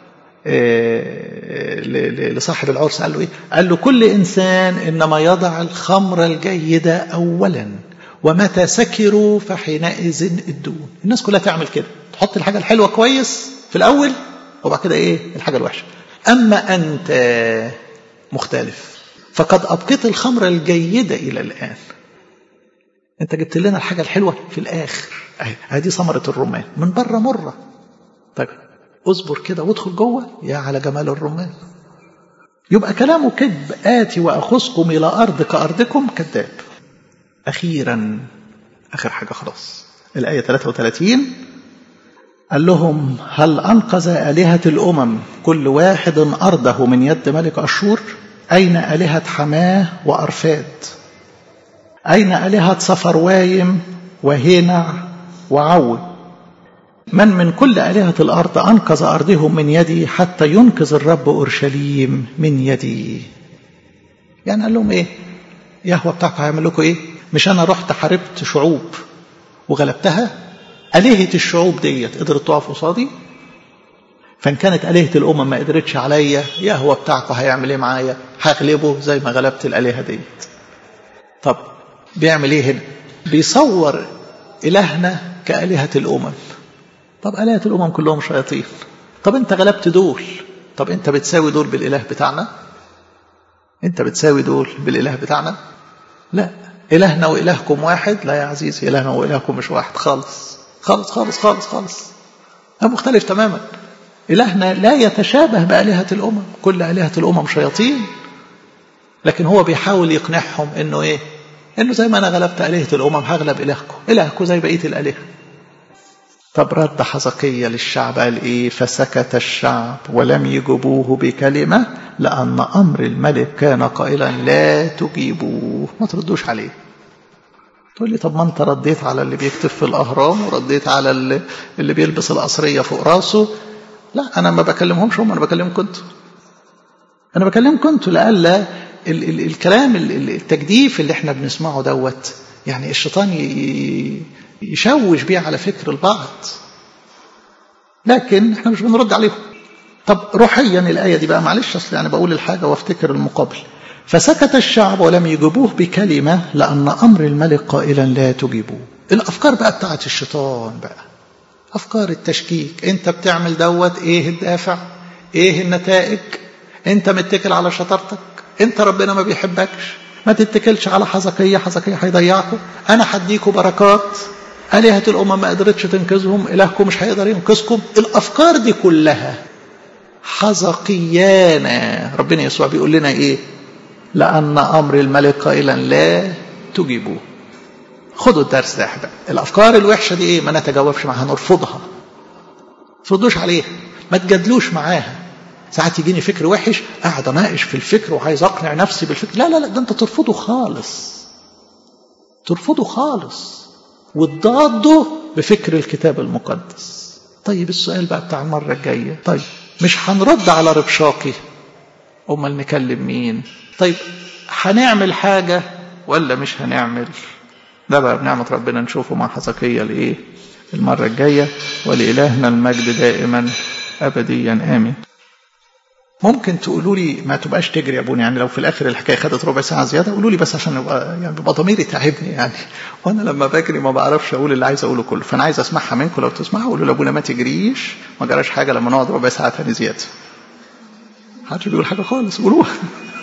لصاحب العرس قال له ايه؟ قال له كل انسان انما يضع الخمر الجيده اولا ومتى سكروا فحينئذ الدون الناس كلها تعمل كده تحط الحاجه الحلوه كويس في الاول وبعد كده ايه الحاجه الوحشه اما انت مختلف فقد ابقيت الخمر الجيده الى الان انت جبت لنا الحاجه الحلوه في الاخر اهي هذه ثمره الرمان من بره مره طيب اصبر كده وادخل جوه يا على جمال الرمان يبقى كلامه كذب آتي وأخذكم إلى أرض كأرضكم كذاب أخيرا آخر حاجة خلاص الآية 33 قال لهم هل أنقذ آلهة الأمم كل واحد أرضه من يد ملك أشور أين آلهة حماه وأرفاد أين آلهة صفروايم وهينع وعود من من كل آلهة الأرض أنقذ أرضهم من يدي حتى ينقذ الرب أورشليم من يدي يعني قال لهم إيه يهوى بتاعكم هيعمل لكم إيه مش أنا رحت حاربت شعوب وغلبتها آلهة الشعوب ديت قدرت تقف قصادي فإن كانت آلهة الأمم ما قدرتش عليا يهوى بتاعكم هيعمل إيه معايا هغلبه زي ما غلبت الآلهة ديت طب بيعمل إيه هنا بيصور إلهنا كآلهة الأمم طب آلهة الأمم كلهم شياطين طب أنت غلبت دول طب أنت بتساوي دول بالإله بتاعنا أنت بتساوي دول بالإله بتاعنا لا إلهنا وإلهكم واحد لا يا عزيزي إلهنا وإلهكم مش واحد خالص خالص خالص خالص خالص ده مختلف تماما إلهنا لا يتشابه بآلهة الأمم كل آلهة الأمم شياطين لكن هو بيحاول يقنعهم إنه إيه إنه زي ما أنا غلبت آلهة الأمم هغلب إلهكم إلهكم زي بقية الآلهة طب رد حزقية للشعب قال ايه فسكت الشعب ولم يجيبوه بكلمة لأن أمر الملك كان قائلا لا تجيبوه ما تردوش عليه تقول لي طب ما انت رديت على اللي بيكتب في الأهرام ورديت على اللي, اللي بيلبس القصرية فوق راسه لا أنا ما بكلمهمش هم أنا بكلمكم انتوا أنا بكلمكم انتوا لألا ال ال الكلام التجديف اللي احنا بنسمعه دوت يعني الشيطان يشوش بيه على فكر البعض لكن احنا مش بنرد عليهم طب روحيا الآية دي بقى معلش أصل يعني بقول الحاجة وافتكر المقابل فسكت الشعب ولم يجيبوه بكلمة لأن أمر الملك قائلا لا تجيبوه الأفكار بقى بتاعت الشيطان بقى أفكار التشكيك أنت بتعمل دوت إيه الدافع إيه النتائج أنت متكل على شطارتك أنت ربنا ما بيحبكش ما تتكلش على حزقية حزقية هيضيعكم أنا هديكم بركات آلهة الأمم ما قدرتش تنقذهم إلهكم مش هيقدر ينقذكم الأفكار دي كلها حزقيانا ربنا يسوع بيقول لنا إيه لأن أمر الملك قائلا لا تجيبوه خدوا الدرس ده يا احباب الافكار الوحشه دي ايه ما نتجاوبش معاها نرفضها ما تردوش عليها ما تجادلوش معاها ساعات يجيني فكر وحش قاعد اناقش في الفكر وعايز اقنع نفسي بالفكر لا لا لا ده انت ترفضه خالص ترفضه خالص وتضاده بفكر الكتاب المقدس طيب السؤال بقى بتاع المره الجايه طيب مش هنرد على ربشاقي امال نكلم مين طيب هنعمل حاجه ولا مش هنعمل ده بقى بنعمة ربنا نشوفه مع حزقية لإيه المرة الجاية ولإلهنا المجد دائما أبديا آمين ممكن تقولوا لي ما تبقاش تجري يا ابونا يعني لو في الاخر الحكايه خدت ربع ساعه زياده قولوا لي بس عشان يبقى يعني بيبقى ضميري تعبني يعني وانا لما بجري ما بعرفش اقول اللي عايز اقوله كله فانا عايز اسمعها منكم لو تسمعوا قولوا لابونا ما تجريش ما جراش حاجه لما نقعد ربع ساعه ثاني زياده محدش بيقول حاجه خالص قولوها